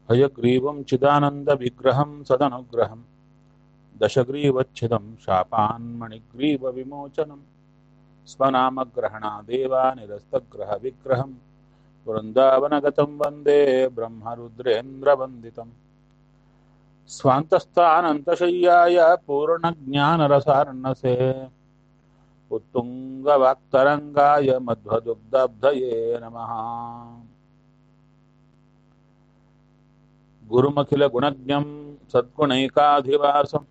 हयग्रीवं चिदानन्दविग्रहं सदनुग्रहं दशग्रीवच्छिदं शापान्मणिग्रीवविमोचनं स्वनामग्रहणादेवानिरस्तग्रहविग्रहं वृन्दावनगतं वन्दे ब्रह्मरुद्रेन्द्रवन्दितम् स्वान्तस्थानन्तशय्याय पूर्णज्ञानरसार्णसे उत्तुङ्गवाक्तरङ्गाय मध्वदुग्धब्धये नमः गुरुमखिलगुणज्ञं सद्गुणैकाधिवासं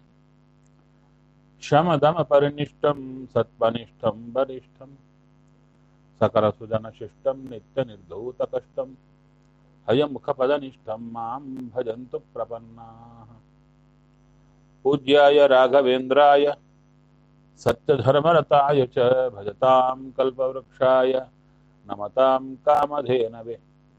शमदमपरिनिष्टं सत्त्वनिष्ठं वरिष्ठं सकलसुजनशिष्टं नित्यनिर्धूतकष्टं हयमुखपदनिष्ठं मां भजन्तु प्रपन्नाः पूज्याय राघवेन्द्राय सत्यधर्मरताय च भजतां कल्पवृक्षाय नमतां कामधेनवे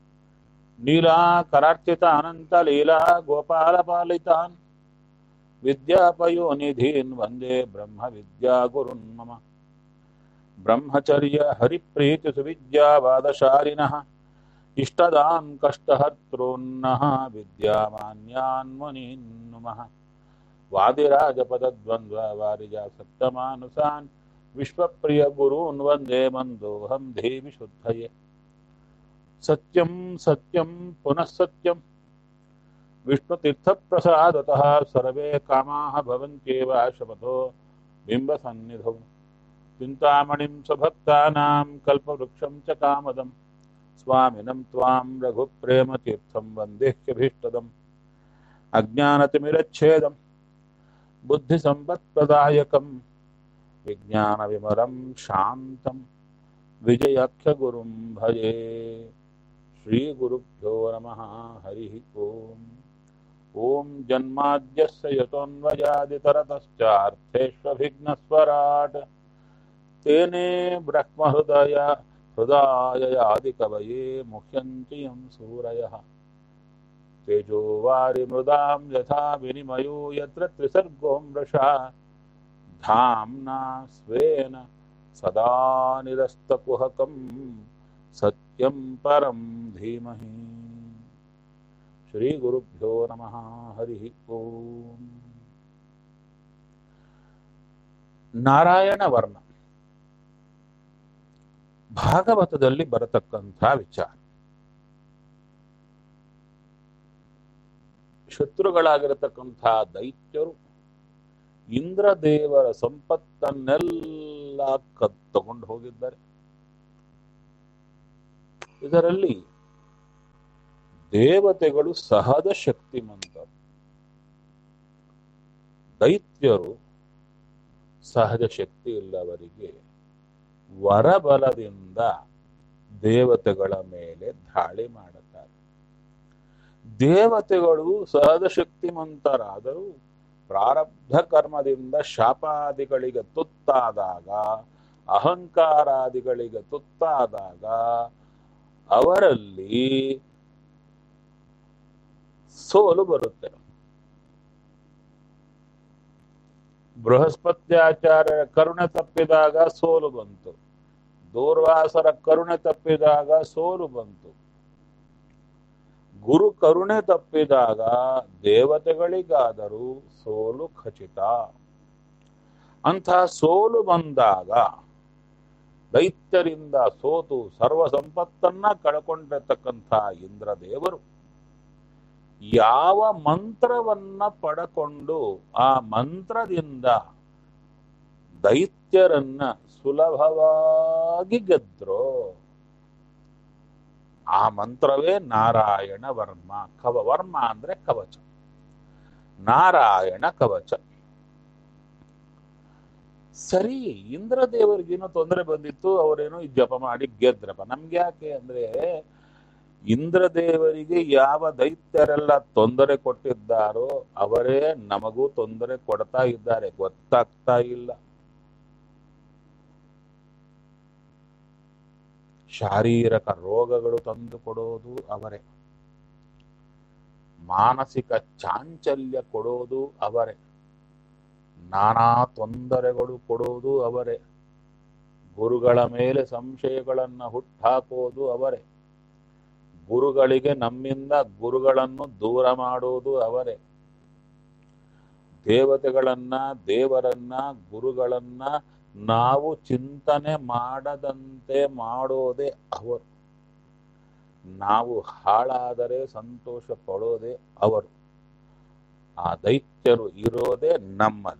नीलाकरार्चितानन्तलीला गोपालपालितान् विद्यापयोनिधीन् वन्दे ब्रह्मविद्यागुरुन् मम ब्रह्मचर्य हरिप्रीतिसुविद्यावादशालिनः इष्टदान् कष्टहर्तॄन्नः विद्यामान्यान् मुनीन् नुमः वादिराजपदद्वन्द्ववारिजासप्तमानुसान् विश्वप्रियगुरून् वन्दे मन्दोऽहं देवि शुद्धये सत्यं सत्यं पुनः सत्यं विष्णुतीर्थप्रसादतः सर्वे कामाः भवन्त्येव शपथो बिम्बसन्निधौ चिन्तामणिं स्वभक्तानां कल्पवृक्षं च कामदं स्वामिनं त्वां रघुप्रेमतीर्थं वन्देह्यभीष्टदम् अज्ञानतिमिरच्छेदं बुद्धिसम्पत्प्रदायकं विज्ञानविमलं शान्तं विजयाख्यगुरुं भजे श्रीगुरुभ्यो नमः हरिः ओम् ॐ जन्माद्यस्य यतोऽन्वयादितरतश्चार्थेष्वभिघ्नस्वराट् तेने ब्रह्महृदय हृदाययादिकवये मुह्यन्ति यं सूरयः तेजो वारिमृदां यथा विनिमयो यत्र त्रिसर्गो मृषा धाम्ना स्वेन सदा निरस्तकुहकं सत्यं परं धीमहि श्रीगुरुभ्यो नमः हरिः ओम् ನಾರಾಯಣ ವರ್ಣ ಭಾಗವತದಲ್ಲಿ ಬರತಕ್ಕಂಥ ವಿಚಾರ ಶತ್ರುಗಳಾಗಿರತಕ್ಕಂಥ ದೈತ್ಯರು ಇಂದ್ರದೇವರ ಸಂಪತ್ತನ್ನೆಲ್ಲ ಕತ್ ತಗೊಂಡು ಹೋಗಿದ್ದಾರೆ ಇದರಲ್ಲಿ ದೇವತೆಗಳು ಸಹಜ ಶಕ್ತಿಮಂತರು ದೈತ್ಯರು ಸಹಜ ಶಕ್ತಿ ಇಲ್ಲವರಿಗೆ ವರಬಲದಿಂದ ದೇವತೆಗಳ ಮೇಲೆ ದಾಳಿ ಮಾಡುತ್ತಾರೆ ದೇವತೆಗಳು ಸಹಜ ಶಕ್ತಿಮಂತರಾದರೂ ಪ್ರಾರಬ್ಧ ಕರ್ಮದಿಂದ ಶಾಪಾದಿಗಳಿಗೆ ತುತ್ತಾದಾಗ ಅಹಂಕಾರಾದಿಗಳಿಗೆ ತುತ್ತಾದಾಗ ಅವರಲ್ಲಿ ಸೋಲು ಬರುತ್ತೆ ಬೃಹಸ್ಪತ್ಯಾಚಾರ್ಯರ ಕರುಣೆ ತಪ್ಪಿದಾಗ ಸೋಲು ಬಂತು ದೂರ್ವಾಸರ ಕರುಣೆ ತಪ್ಪಿದಾಗ ಸೋಲು ಬಂತು ಗುರು ಕರುಣೆ ತಪ್ಪಿದಾಗ ದೇವತೆಗಳಿಗಾದರೂ ಸೋಲು ಖಚಿತ ಅಂಥ ಸೋಲು ಬಂದಾಗ ದೈತ್ಯರಿಂದ ಸೋತು ಸರ್ವ ಸಂಪತ್ತನ್ನ ಕಳ್ಕೊಂಡಿರ್ತಕ್ಕಂಥ ಇಂದ್ರದೇವರು ಯಾವ ಮಂತ್ರವನ್ನ ಪಡಕೊಂಡು ಆ ಮಂತ್ರದಿಂದ ದೈತ್ಯರನ್ನ ಸುಲಭವಾಗಿ ಗೆದ್ರೋ ಆ ಮಂತ್ರವೇ ನಾರಾಯಣ ವರ್ಮ ಕವ ವರ್ಮ ಅಂದ್ರೆ ಕವಚ ನಾರಾಯಣ ಕವಚ ಸರಿ ಇಂದ್ರದೇವರಿಗೇನೋ ತೊಂದರೆ ಬಂದಿತ್ತು ಅವರೇನೋ ಜಪ ಮಾಡಿ ಗೆದ್ರಪ್ಪ ನಮ್ಗೆ ಯಾಕೆ ಅಂದ್ರೆ ಇಂದ್ರದೇವರಿಗೆ ಯಾವ ದೈತ್ಯರೆಲ್ಲ ತೊಂದರೆ ಕೊಟ್ಟಿದ್ದಾರೋ ಅವರೇ ನಮಗೂ ತೊಂದರೆ ಕೊಡ್ತಾ ಇದ್ದಾರೆ ಗೊತ್ತಾಗ್ತಾ ಇಲ್ಲ ಶಾರೀರಕ ರೋಗಗಳು ತಂದು ಕೊಡೋದು ಅವರೇ ಮಾನಸಿಕ ಚಾಂಚಲ್ಯ ಕೊಡೋದು ಅವರೇ ನಾನಾ ತೊಂದರೆಗಳು ಕೊಡೋದು ಅವರೇ ಗುರುಗಳ ಮೇಲೆ ಸಂಶಯಗಳನ್ನ ಹುಟ್ಟಾಕೋದು ಅವರೇ ಗುರುಗಳಿಗೆ ನಮ್ಮಿಂದ ಗುರುಗಳನ್ನು ದೂರ ಮಾಡುವುದು ಅವರೇ ದೇವತೆಗಳನ್ನ ದೇವರನ್ನ ಗುರುಗಳನ್ನ ನಾವು ಚಿಂತನೆ ಮಾಡದಂತೆ ಮಾಡೋದೇ ಅವರು ನಾವು ಹಾಳಾದರೆ ಸಂತೋಷ ಪಡೋದೇ ಅವರು ಆ ದೈತ್ಯರು ಇರೋದೇ ನಮ್ಮಲ್ಲಿ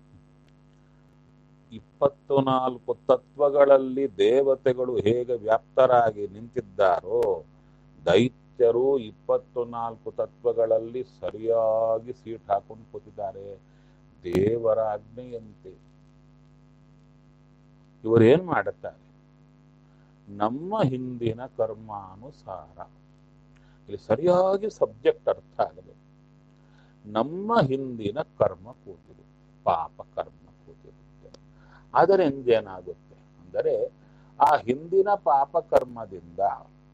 ಇಪ್ಪತ್ತು ನಾಲ್ಕು ತತ್ವಗಳಲ್ಲಿ ದೇವತೆಗಳು ಹೇಗೆ ವ್ಯಾಪ್ತರಾಗಿ ನಿಂತಿದ್ದಾರೋ ದೈತ್ಯರು ಇಪ್ಪತ್ತು ನಾಲ್ಕು ತತ್ವಗಳಲ್ಲಿ ಸರಿಯಾಗಿ ಸೀಟ್ ಹಾಕೊಂಡು ಕೂತಿದ್ದಾರೆ ದೇವರ ಆಜ್ಞೆಯಂತೆ ಇವರು ಏನ್ ಮಾಡುತ್ತಾರೆ ನಮ್ಮ ಹಿಂದಿನ ಕರ್ಮಾನುಸಾರ ಇಲ್ಲಿ ಸರಿಯಾಗಿ ಸಬ್ಜೆಕ್ಟ್ ಅರ್ಥ ಆಗಬೇಕು ನಮ್ಮ ಹಿಂದಿನ ಕರ್ಮ ಕೂತಿದೆ ಪಾಪ ಕರ್ಮ ಕೂತಿರುತ್ತೆ ಅದರಿಂದ ಏನಾಗುತ್ತೆ ಅಂದರೆ ಆ ಹಿಂದಿನ ಪಾಪ ಕರ್ಮದಿಂದ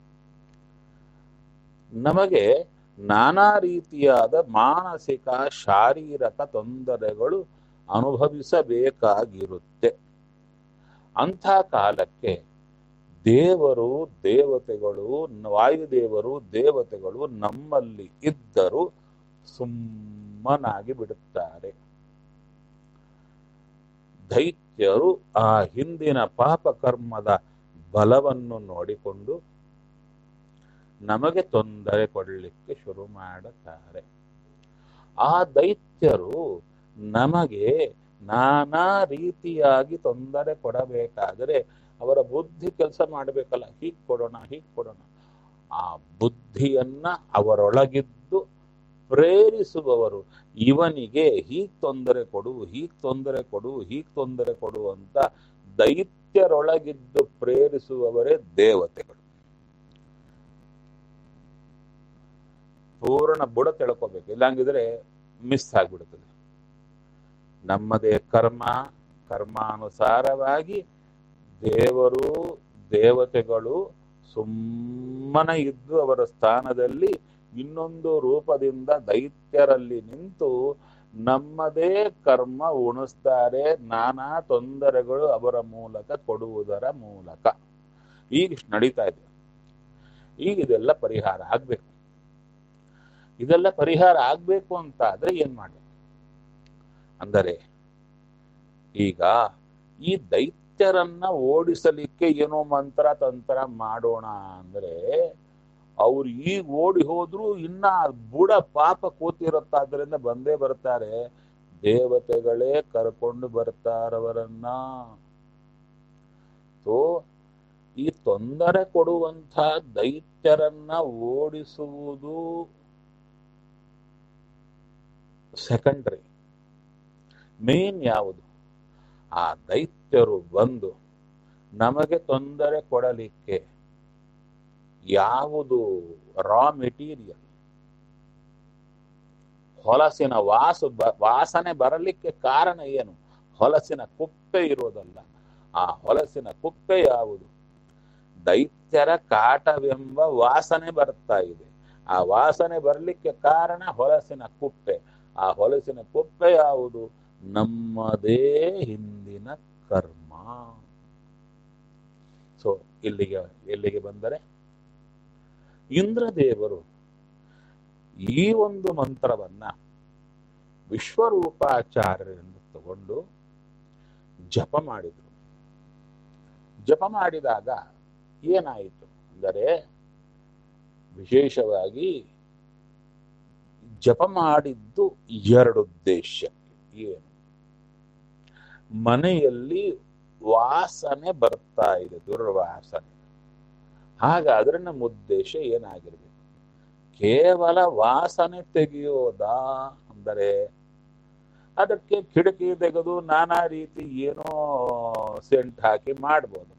ನಮಗೆ ನಾನಾ ರೀತಿಯಾದ ಮಾನಸಿಕ ಶಾರೀರಿಕ ತೊಂದರೆಗಳು ಅನುಭವಿಸಬೇಕಾಗಿರುತ್ತೆ ಅಂಥ ಕಾಲಕ್ಕೆ ದೇವರು ದೇವತೆಗಳು ವಾಯುದೇವರು ದೇವತೆಗಳು ನಮ್ಮಲ್ಲಿ ಇದ್ದರೂ ಸುಮ್ಮನಾಗಿ ಬಿಡುತ್ತಾರೆ ದೈತ್ಯರು ಆ ಹಿಂದಿನ ಪಾಪ ಕರ್ಮದ ಬಲವನ್ನು ನೋಡಿಕೊಂಡು ನಮಗೆ ತೊಂದರೆ ಕೊಡಲಿಕ್ಕೆ ಶುರು ಮಾಡುತ್ತಾರೆ ಆ ದೈತ್ಯರು ನಮಗೆ ನಾನಾ ರೀತಿಯಾಗಿ ತೊಂದರೆ ಕೊಡಬೇಕಾದರೆ ಅವರ ಬುದ್ಧಿ ಕೆಲಸ ಮಾಡಬೇಕಲ್ಲ ಹೀಗ್ ಕೊಡೋಣ ಹೀಗ್ ಕೊಡೋಣ ಆ ಬುದ್ಧಿಯನ್ನ ಅವರೊಳಗಿದ್ದು ಪ್ರೇರಿಸುವವರು ಇವನಿಗೆ ಹೀಗ್ ತೊಂದರೆ ಕೊಡು ಹೀಗ್ ತೊಂದರೆ ಕೊಡು ಹೀಗ್ ತೊಂದರೆ ಕೊಡು ಅಂತ ದೈತ್ಯರೊಳಗಿದ್ದು ಪ್ರೇರಿಸುವವರೇ ದೇವತೆಗಳು ಪೂರ್ಣ ಬುಡ ತಿಳ್ಕೋಬೇಕು ಇಲ್ಲಾಂಗಿದ್ರೆ ಮಿಸ್ ಆಗ್ಬಿಡುತ್ತದೆ ನಮ್ಮದೇ ಕರ್ಮ ಕರ್ಮಾನುಸಾರವಾಗಿ ದೇವರು ದೇವತೆಗಳು ಸುಮ್ಮನೆ ಇದ್ದು ಅವರ ಸ್ಥಾನದಲ್ಲಿ ಇನ್ನೊಂದು ರೂಪದಿಂದ ದೈತ್ಯರಲ್ಲಿ ನಿಂತು ನಮ್ಮದೇ ಕರ್ಮ ಉಣಿಸ್ತಾರೆ ನಾನಾ ತೊಂದರೆಗಳು ಅವರ ಮೂಲಕ ಕೊಡುವುದರ ಮೂಲಕ ಈಗ ನಡೀತಾ ಇದೆ ಈಗ ಇದೆಲ್ಲ ಪರಿಹಾರ ಆಗ್ಬೇಕು ಇದೆಲ್ಲ ಪರಿಹಾರ ಆಗ್ಬೇಕು ಅಂತ ಆದ್ರೆ ಏನ್ ಮಾಡಬೇಕು ಅಂದರೆ ಈಗ ಈ ದೈತ್ಯರನ್ನ ಓಡಿಸಲಿಕ್ಕೆ ಏನೋ ಮಂತ್ರ ತಂತ್ರ ಮಾಡೋಣ ಅಂದ್ರೆ ಅವ್ರು ಈಗ ಓಡಿ ಹೋದ್ರು ಇನ್ನ ಬುಡ ಪಾಪ ಕೂತಿರುತ್ತಾದ್ರಿಂದ ಬಂದೇ ಬರ್ತಾರೆ ದೇವತೆಗಳೇ ಕರ್ಕೊಂಡು ಬರ್ತಾರವರನ್ನ ತೋ ಈ ತೊಂದರೆ ಕೊಡುವಂಥ ದೈತ್ಯರನ್ನ ಓಡಿಸುವುದು ಸೆಕೆಂಡ್ರಿ ಮೇನ್ ಯಾವುದು ಆ ದೈತ್ಯರು ಬಂದು ನಮಗೆ ತೊಂದರೆ ಕೊಡಲಿಕ್ಕೆ ಯಾವುದು ರಾ ಮೆಟೀರಿಯಲ್ ಹೊಲಸಿನ ವಾಸು ಬ ವಾಸನೆ ಬರಲಿಕ್ಕೆ ಕಾರಣ ಏನು ಹೊಲಸಿನ ಕುಪ್ಪೆ ಇರೋದಲ್ಲ ಆ ಹೊಲಸಿನ ಕುಪ್ಪೆ ಯಾವುದು ದೈತ್ಯರ ಕಾಟವೆಂಬ ವಾಸನೆ ಬರ್ತಾ ಇದೆ ಆ ವಾಸನೆ ಬರಲಿಕ್ಕೆ ಕಾರಣ ಹೊಲಸಿನ ಕುಪ್ಪೆ ಆ ಹೊಲಸಿನ ಕುಪ್ಪೆ ಯಾವುದು ನಮ್ಮದೇ ಹಿಂದಿನ ಕರ್ಮ ಸೊ ಇಲ್ಲಿಗೆ ಎಲ್ಲಿಗೆ ಬಂದರೆ ಇಂದ್ರದೇವರು ಈ ಒಂದು ಮಂತ್ರವನ್ನ ವಿಶ್ವರೂಪಾಚಾರ್ಯರಿಂದ ತಗೊಂಡು ಜಪ ಮಾಡಿದರು ಜಪ ಮಾಡಿದಾಗ ಏನಾಯಿತು ಅಂದರೆ ವಿಶೇಷವಾಗಿ ಜಪ ಮಾಡಿದ್ದು ಎರಡು ಉದ್ದೇಶಕ್ಕೆ ಏನು ಮನೆಯಲ್ಲಿ ವಾಸನೆ ಬರ್ತಾ ಇದೆ ದುರ್ವಾಸನೆ ಹಾಗಾದ್ರೆ ನಮ್ಮ ಉದ್ದೇಶ ಏನಾಗಿರ್ಬೇಕು ಕೇವಲ ವಾಸನೆ ತೆಗೆಯೋದಾ ಅಂದರೆ ಅದಕ್ಕೆ ಕಿಟಕಿ ತೆಗೆದು ನಾನಾ ರೀತಿ ಏನೋ ಸೆಂಟ್ ಹಾಕಿ ಮಾಡ್ಬೋದು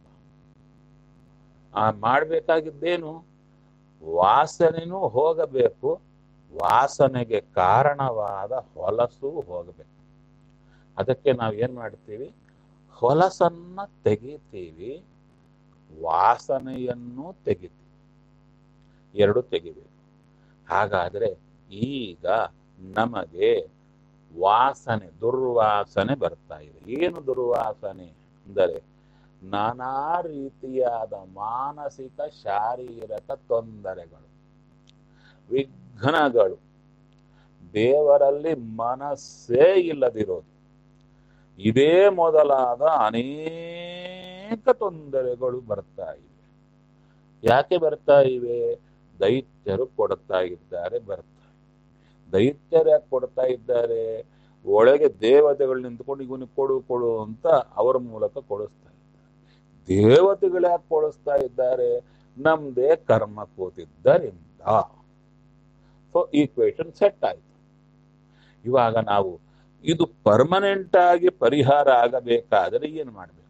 ಆ ಮಾಡ್ಬೇಕಾಗಿದ್ದೇನು ವಾಸನೆನೂ ಹೋಗಬೇಕು ವಾಸನೆಗೆ ಕಾರಣವಾದ ಹೊಲಸು ಹೋಗಬೇಕು ಅದಕ್ಕೆ ನಾವು ಏನ್ ಮಾಡ್ತೀವಿ ಹೊಲಸನ್ನ ತೆಗಿತೀವಿ ವಾಸನೆಯನ್ನು ತೆಗಿತೀವಿ ಎರಡು ತೆಗಿಬೇಕು ಹಾಗಾದ್ರೆ ಈಗ ನಮಗೆ ವಾಸನೆ ದುರ್ವಾಸನೆ ಬರ್ತಾ ಇದೆ ಏನು ದುರ್ವಾಸನೆ ಅಂದರೆ ನಾನಾ ರೀತಿಯಾದ ಮಾನಸಿಕ ಶಾರೀರಿಕ ತೊಂದರೆಗಳು ವಿಘ್ನಗಳು ದೇವರಲ್ಲಿ ಮನಸ್ಸೇ ಇಲ್ಲದಿರೋದು ಇದೇ ಮೊದಲಾದ ಅನೇಕ ತೊಂದರೆಗಳು ಬರ್ತಾ ಇವೆ ಯಾಕೆ ಬರ್ತಾ ಇವೆ ದೈತ್ಯರು ಕೊಡ್ತಾ ಇದ್ದಾರೆ ಬರ್ತಾ ದೈತ್ಯರು ಯಾಕೆ ಕೊಡ್ತಾ ಇದ್ದಾರೆ ಒಳಗೆ ದೇವತೆಗಳು ನಿಂತ್ಕೊಂಡು ಇವನಿಗೆ ಕೊಡು ಕೊಡು ಅಂತ ಅವರ ಮೂಲಕ ಕೊಡಿಸ್ತಾ ಇದ್ದಾರೆ ದೇವತೆಗಳು ಯಾಕೆ ಕೊಡಿಸ್ತಾ ಇದ್ದಾರೆ ನಮ್ದೇ ಕರ್ಮ ಕೂತಿದ್ದರಿಂದ ಸೊ ಈಕ್ವೇಶನ್ ಸೆಟ್ ಆಯ್ತು ಇವಾಗ ನಾವು ಇದು ಪರ್ಮನೆಂಟ್ ಆಗಿ ಪರಿಹಾರ ಆಗಬೇಕಾದರೆ ಏನು ಮಾಡಬೇಕು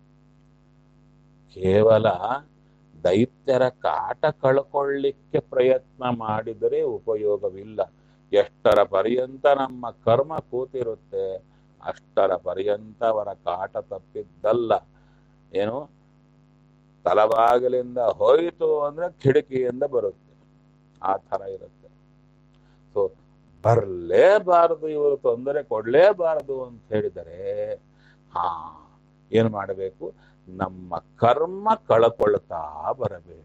ಕೇವಲ ದೈತ್ಯರ ಕಾಟ ಕಳ್ಕೊಳ್ಳಿಕ್ಕೆ ಪ್ರಯತ್ನ ಮಾಡಿದರೆ ಉಪಯೋಗವಿಲ್ಲ ಎಷ್ಟರ ಪರ್ಯಂತ ನಮ್ಮ ಕರ್ಮ ಕೂತಿರುತ್ತೆ ಅಷ್ಟರ ಪರ್ಯಂತ ಅವರ ಕಾಟ ತಪ್ಪಿದ್ದಲ್ಲ ಏನು ತಲಬಾಗಿಲಿಂದ ಹೋಯಿತು ಅಂದ್ರೆ ಕಿಟಕಿಯಿಂದ ಬರುತ್ತೆ ಆ ಥರ ಇರುತ್ತೆ ಸೊ ಬರಲೇಬಾರದು ಇವರು ತೊಂದರೆ ಕೊಡಲೇಬಾರದು ಅಂತ ಹೇಳಿದರೆ ಹಾ ಏನು ಮಾಡಬೇಕು ನಮ್ಮ ಕರ್ಮ ಕಳಕೊಳ್ತಾ ಬರಬೇಕು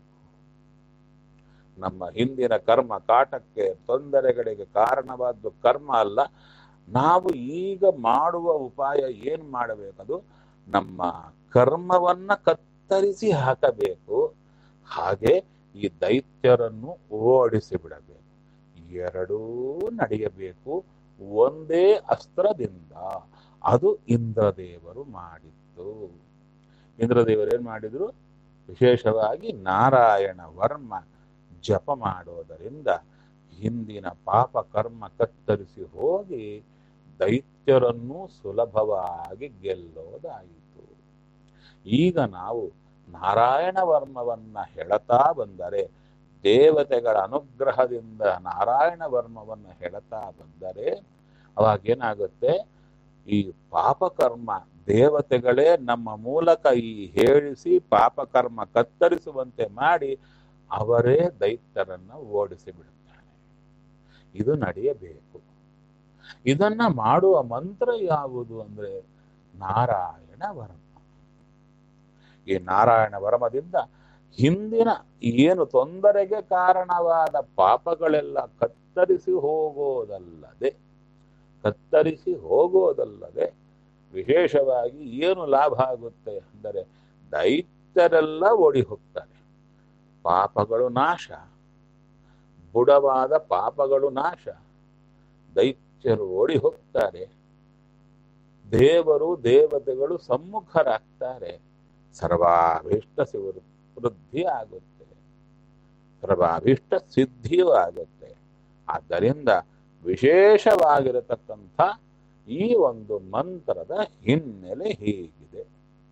ನಮ್ಮ ಹಿಂದಿನ ಕರ್ಮ ಕಾಟಕ್ಕೆ ತೊಂದರೆಗಳಿಗೆ ಕಾರಣವಾದ್ದು ಕರ್ಮ ಅಲ್ಲ ನಾವು ಈಗ ಮಾಡುವ ಉಪಾಯ ಏನ್ ಮಾಡಬೇಕದು ನಮ್ಮ ಕರ್ಮವನ್ನ ಕತ್ತರಿಸಿ ಹಾಕಬೇಕು ಹಾಗೆ ಈ ದೈತ್ಯರನ್ನು ಓಡಿಸಿ ಬಿಡಬೇಕು ಎರಡೂ ನಡೆಯಬೇಕು ಒಂದೇ ಅಸ್ತ್ರದಿಂದ ಅದು ಇಂದ್ರದೇವರು ಮಾಡಿತ್ತು ಇಂದ್ರದೇವರು ಏನ್ ಮಾಡಿದ್ರು ವಿಶೇಷವಾಗಿ ನಾರಾಯಣ ವರ್ಮ ಜಪ ಮಾಡೋದರಿಂದ ಹಿಂದಿನ ಪಾಪ ಕರ್ಮ ಕತ್ತರಿಸಿ ಹೋಗಿ ದೈತ್ಯರನ್ನು ಸುಲಭವಾಗಿ ಗೆಲ್ಲೋದಾಯಿತು ಈಗ ನಾವು ನಾರಾಯಣ ವರ್ಮವನ್ನ ಹೇಳತಾ ಬಂದರೆ ದೇವತೆಗಳ ಅನುಗ್ರಹದಿಂದ ನಾರಾಯಣ ವರ್ಮವನ್ನ ಹೇಳತಾ ಬಂದರೆ ಅವಾಗೇನಾಗುತ್ತೆ ಈ ಪಾಪಕರ್ಮ ದೇವತೆಗಳೇ ನಮ್ಮ ಮೂಲಕ ಈ ಹೇಳಿಸಿ ಪಾಪಕರ್ಮ ಕತ್ತರಿಸುವಂತೆ ಮಾಡಿ ಅವರೇ ದೈತ್ಯರನ್ನ ಓಡಿಸಿ ಬಿಡುತ್ತಾನೆ ಇದು ನಡೆಯಬೇಕು ಇದನ್ನ ಮಾಡುವ ಮಂತ್ರ ಯಾವುದು ಅಂದ್ರೆ ನಾರಾಯಣ ವರ್ಮ ಈ ನಾರಾಯಣ ವರ್ಮದಿಂದ ಹಿಂದಿನ ಏನು ತೊಂದರೆಗೆ ಕಾರಣವಾದ ಪಾಪಗಳೆಲ್ಲ ಕತ್ತರಿಸಿ ಹೋಗೋದಲ್ಲದೆ ಕತ್ತರಿಸಿ ಹೋಗೋದಲ್ಲದೆ ವಿಶೇಷವಾಗಿ ಏನು ಲಾಭ ಆಗುತ್ತೆ ಅಂದರೆ ದೈತ್ಯರೆಲ್ಲ ಓಡಿ ಹೋಗ್ತಾರೆ ಪಾಪಗಳು ನಾಶ ಬುಡವಾದ ಪಾಪಗಳು ನಾಶ ದೈತ್ಯರು ಓಡಿ ಹೋಗ್ತಾರೆ ದೇವರು ದೇವತೆಗಳು ಸಮ್ಮುಖರಾಗ್ತಾರೆ ಸರ್ವಾಭೀಷ್ಟ ವೃದ್ಧಿ ಆಗುತ್ತೆ ಸರ್ವಾಭೀಷ್ಟ ಸಿದ್ಧಿಯೂ ಆಗುತ್ತೆ ಆದ್ದರಿಂದ ವಿಶೇಷವಾಗಿರತಕ್ಕಂಥ ಈ ಒಂದು ಮಂತ್ರದ ಹಿನ್ನೆಲೆ ಹೀಗಿದೆ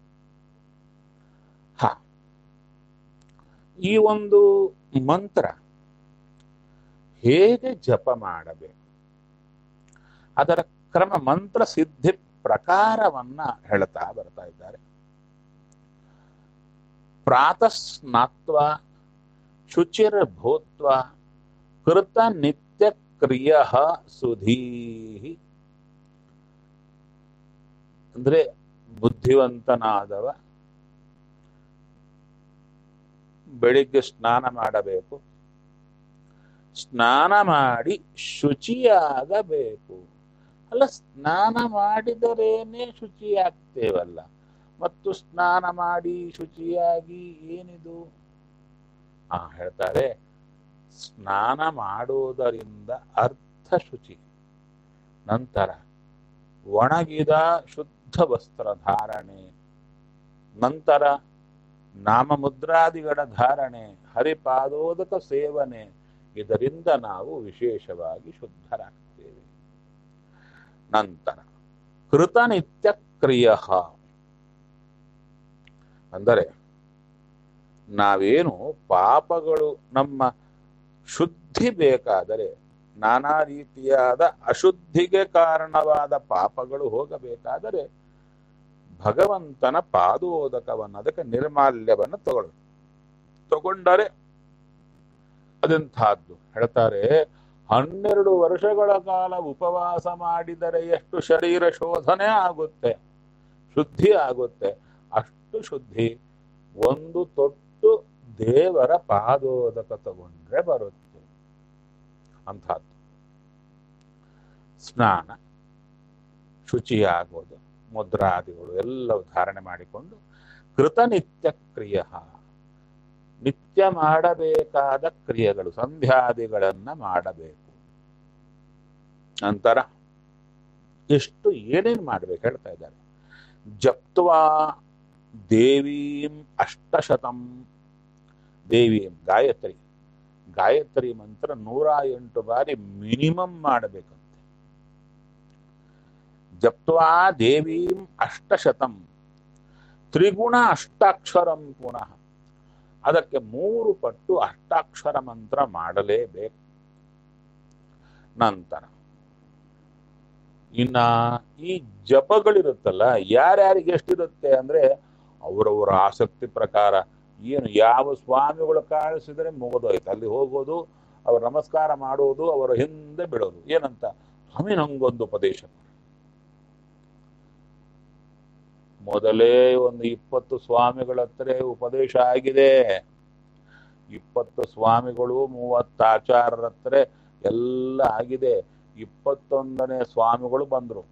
ಹ ಈ ಒಂದು ಮಂತ್ರ ಹೇಗೆ ಜಪ ಮಾಡಬೇಕು ಅದರ ಕ್ರಮ ಮಂತ್ರ ಸಿದ್ಧಿ ಪ್ರಕಾರವನ್ನ ಹೇಳ್ತಾ ಬರ್ತಾ ಇದ್ದಾರೆ ಪ್ರಾತಃ ಸ್ನಾತ್ವ ಶುಚಿರ್ ಭೂತ್ವ ಕೃತ ನಿತ್ಯ ಕ್ರಿಯ ಸುಧೀಹಿ ಅಂದ್ರೆ ಬುದ್ಧಿವಂತನಾದವ ಬೆಳಿಗ್ಗೆ ಸ್ನಾನ ಮಾಡಬೇಕು ಸ್ನಾನ ಮಾಡಿ ಶುಚಿಯಾಗಬೇಕು ಅಲ್ಲ ಸ್ನಾನ ಮಾಡಿದರೇನೆ ಶುಚಿಯಾಗ್ತೇವಲ್ಲ ಮತ್ತು ಸ್ನಾನ ಮಾಡಿ ಶುಚಿಯಾಗಿ ಏನಿದು ಆ ಹೇಳ್ತಾರೆ ಸ್ನಾನ ಮಾಡುವುದರಿಂದ ಅರ್ಥ ಶುಚಿ ನಂತರ ಒಣಗಿದ ಶುದ್ಧ ವಸ್ತ್ರ ಧಾರಣೆ ನಂತರ ನಾಮಮುದ್ರಾದಿಗಳ ಧಾರಣೆ ಹರಿಪಾದೋದಕ ಸೇವನೆ ಇದರಿಂದ ನಾವು ವಿಶೇಷವಾಗಿ ಶುದ್ಧರಾಗ್ತೇವೆ ನಂತರ ಕೃತನಿತ್ಯ ಕ್ರಿಯ ಅಂದರೆ ನಾವೇನು ಪಾಪಗಳು ನಮ್ಮ ಶುದ್ಧಿ ಬೇಕಾದರೆ ನಾನಾ ರೀತಿಯಾದ ಅಶುದ್ಧಿಗೆ ಕಾರಣವಾದ ಪಾಪಗಳು ಹೋಗಬೇಕಾದರೆ ಭಗವಂತನ ಪಾದೋದಕವನ್ನು ಅದಕ್ಕೆ ನಿರ್ಮಾಲ್ಯವನ್ನು ತಗೊಳ್ಳು ತಗೊಂಡರೆ ಅದೆಂಥದ್ದು ಹೇಳ್ತಾರೆ ಹನ್ನೆರಡು ವರ್ಷಗಳ ಕಾಲ ಉಪವಾಸ ಮಾಡಿದರೆ ಎಷ್ಟು ಶರೀರ ಶೋಧನೆ ಆಗುತ್ತೆ ಶುದ್ಧಿ ಆಗುತ್ತೆ ಅಷ್ಟು ತೊಟ್ಟು ಶುದ್ಧಿ ಒಂದು ತೊಟ್ಟು ದೇವರ ಪಾದೋದಕ ತಗೊಂಡ್ರೆ ಬರುತ್ತೆ ಅಂಥದ್ದು ಸ್ನಾನ ಶುಚಿಯಾಗೋದು ಮುದ್ರಾದಿಗಳು ಎಲ್ಲವೂ ಧಾರಣೆ ಮಾಡಿಕೊಂಡು ಕೃತನಿತ್ಯ ಕ್ರಿಯ ನಿತ್ಯ ಮಾಡಬೇಕಾದ ಕ್ರಿಯೆಗಳು ಸಂಧ್ಯಾದಿಗಳನ್ನ ಮಾಡಬೇಕು ನಂತರ ಎಷ್ಟು ಏನೇನು ಮಾಡ್ಬೇಕು ಹೇಳ್ತಾ ಇದ್ದಾರೆ ಜಪ್ತ್ವಾ ದೇವೀಂ ಅಷ್ಟಶತಂ ದೇವೀಂ ಗಾಯತ್ರಿ ಗಾಯತ್ರಿ ಮಂತ್ರ ನೂರ ಎಂಟು ಬಾರಿ ಮಿನಿಮಮ್ ಮಾಡಬೇಕಂತೆ ಜಪ್ತ್ವಾ ದೇವೀಂ ಅಷ್ಟಶತಂ ತ್ರಿಗುಣ ಅಷ್ಟಾಕ್ಷರಂ ಪುನಃ ಅದಕ್ಕೆ ಮೂರು ಪಟ್ಟು ಅಷ್ಟಾಕ್ಷರ ಮಂತ್ರ ಮಾಡಲೇಬೇಕು ನಂತರ ಇನ್ನ ಈ ಜಪಗಳಿರುತ್ತಲ್ಲ ಯಾರ್ಯಾರಿಗೆ ಎಷ್ಟಿರುತ್ತೆ ಅಂದ್ರೆ ಅವರವರ ಆಸಕ್ತಿ ಪ್ರಕಾರ ಏನು ಯಾವ ಸ್ವಾಮಿಗಳು ಕಾಣಿಸಿದ್ರೆ ಮುಗಿದೋಯ್ತು ಅಲ್ಲಿ ಹೋಗೋದು ಅವ್ರ ನಮಸ್ಕಾರ ಮಾಡುವುದು ಅವರ ಹಿಂದೆ ಬಿಡೋದು ಏನಂತ ಸ್ವಾಮಿ ನಂಗೊಂದು ಉಪದೇಶ ಮೊದಲೇ ಒಂದು ಇಪ್ಪತ್ತು ಸ್ವಾಮಿಗಳ ಹತ್ರ ಉಪದೇಶ ಆಗಿದೆ ಇಪ್ಪತ್ತು ಸ್ವಾಮಿಗಳು ಮೂವತ್ತು ಆಚಾರ್ಯರ ಹತ್ರ ಎಲ್ಲ ಆಗಿದೆ ಇಪ್ಪತ್ತೊಂದನೇ ಸ್ವಾಮಿಗಳು ಬಂದ್ರು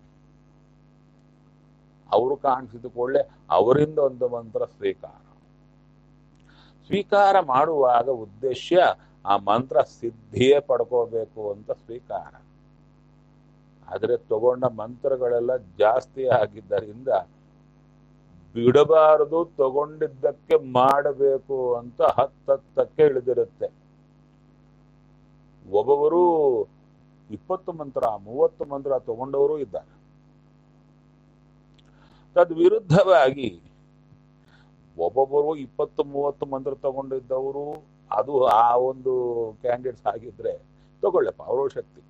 ಅವರು ಕಾಣಿಸಿದ ಕೂಡಲೇ ಅವರಿಂದ ಒಂದು ಮಂತ್ರ ಸ್ವೀಕಾರ ಸ್ವೀಕಾರ ಮಾಡುವಾಗ ಉದ್ದೇಶ ಆ ಮಂತ್ರ ಸಿದ್ಧಿಯೇ ಪಡ್ಕೋಬೇಕು ಅಂತ ಸ್ವೀಕಾರ ಆದರೆ ತಗೊಂಡ ಮಂತ್ರಗಳೆಲ್ಲ ಜಾಸ್ತಿ ಆಗಿದ್ದರಿಂದ ಬಿಡಬಾರದು ತಗೊಂಡಿದ್ದಕ್ಕೆ ಮಾಡಬೇಕು ಅಂತ ಹತ್ತತ್ತಕ್ಕೆ ಇಳಿದಿರುತ್ತೆ ಒಬ್ಬೊಬ್ಬರು ಇಪ್ಪತ್ತು ಮಂತ್ರ ಮೂವತ್ತು ಮಂತ್ರ ತಗೊಂಡವರು ಇದ್ದಾರೆ ತದ್ ವಿರುದ್ಧವಾಗಿ ಒಬ್ಬೊಬ್ಬರು ಇಪ್ಪತ್ತು ಮೂವತ್ತು ಮಂತ್ರ ತಗೊಂಡಿದ್ದವರು ಅದು ಆ ಒಂದು ಕ್ಯಾಂಡಿಡೇಟ್ಸ್ ಆಗಿದ್ರೆ ತಗೊಳ್ಳಪ್ಪ ಅವರ ಶಕ್ತಿ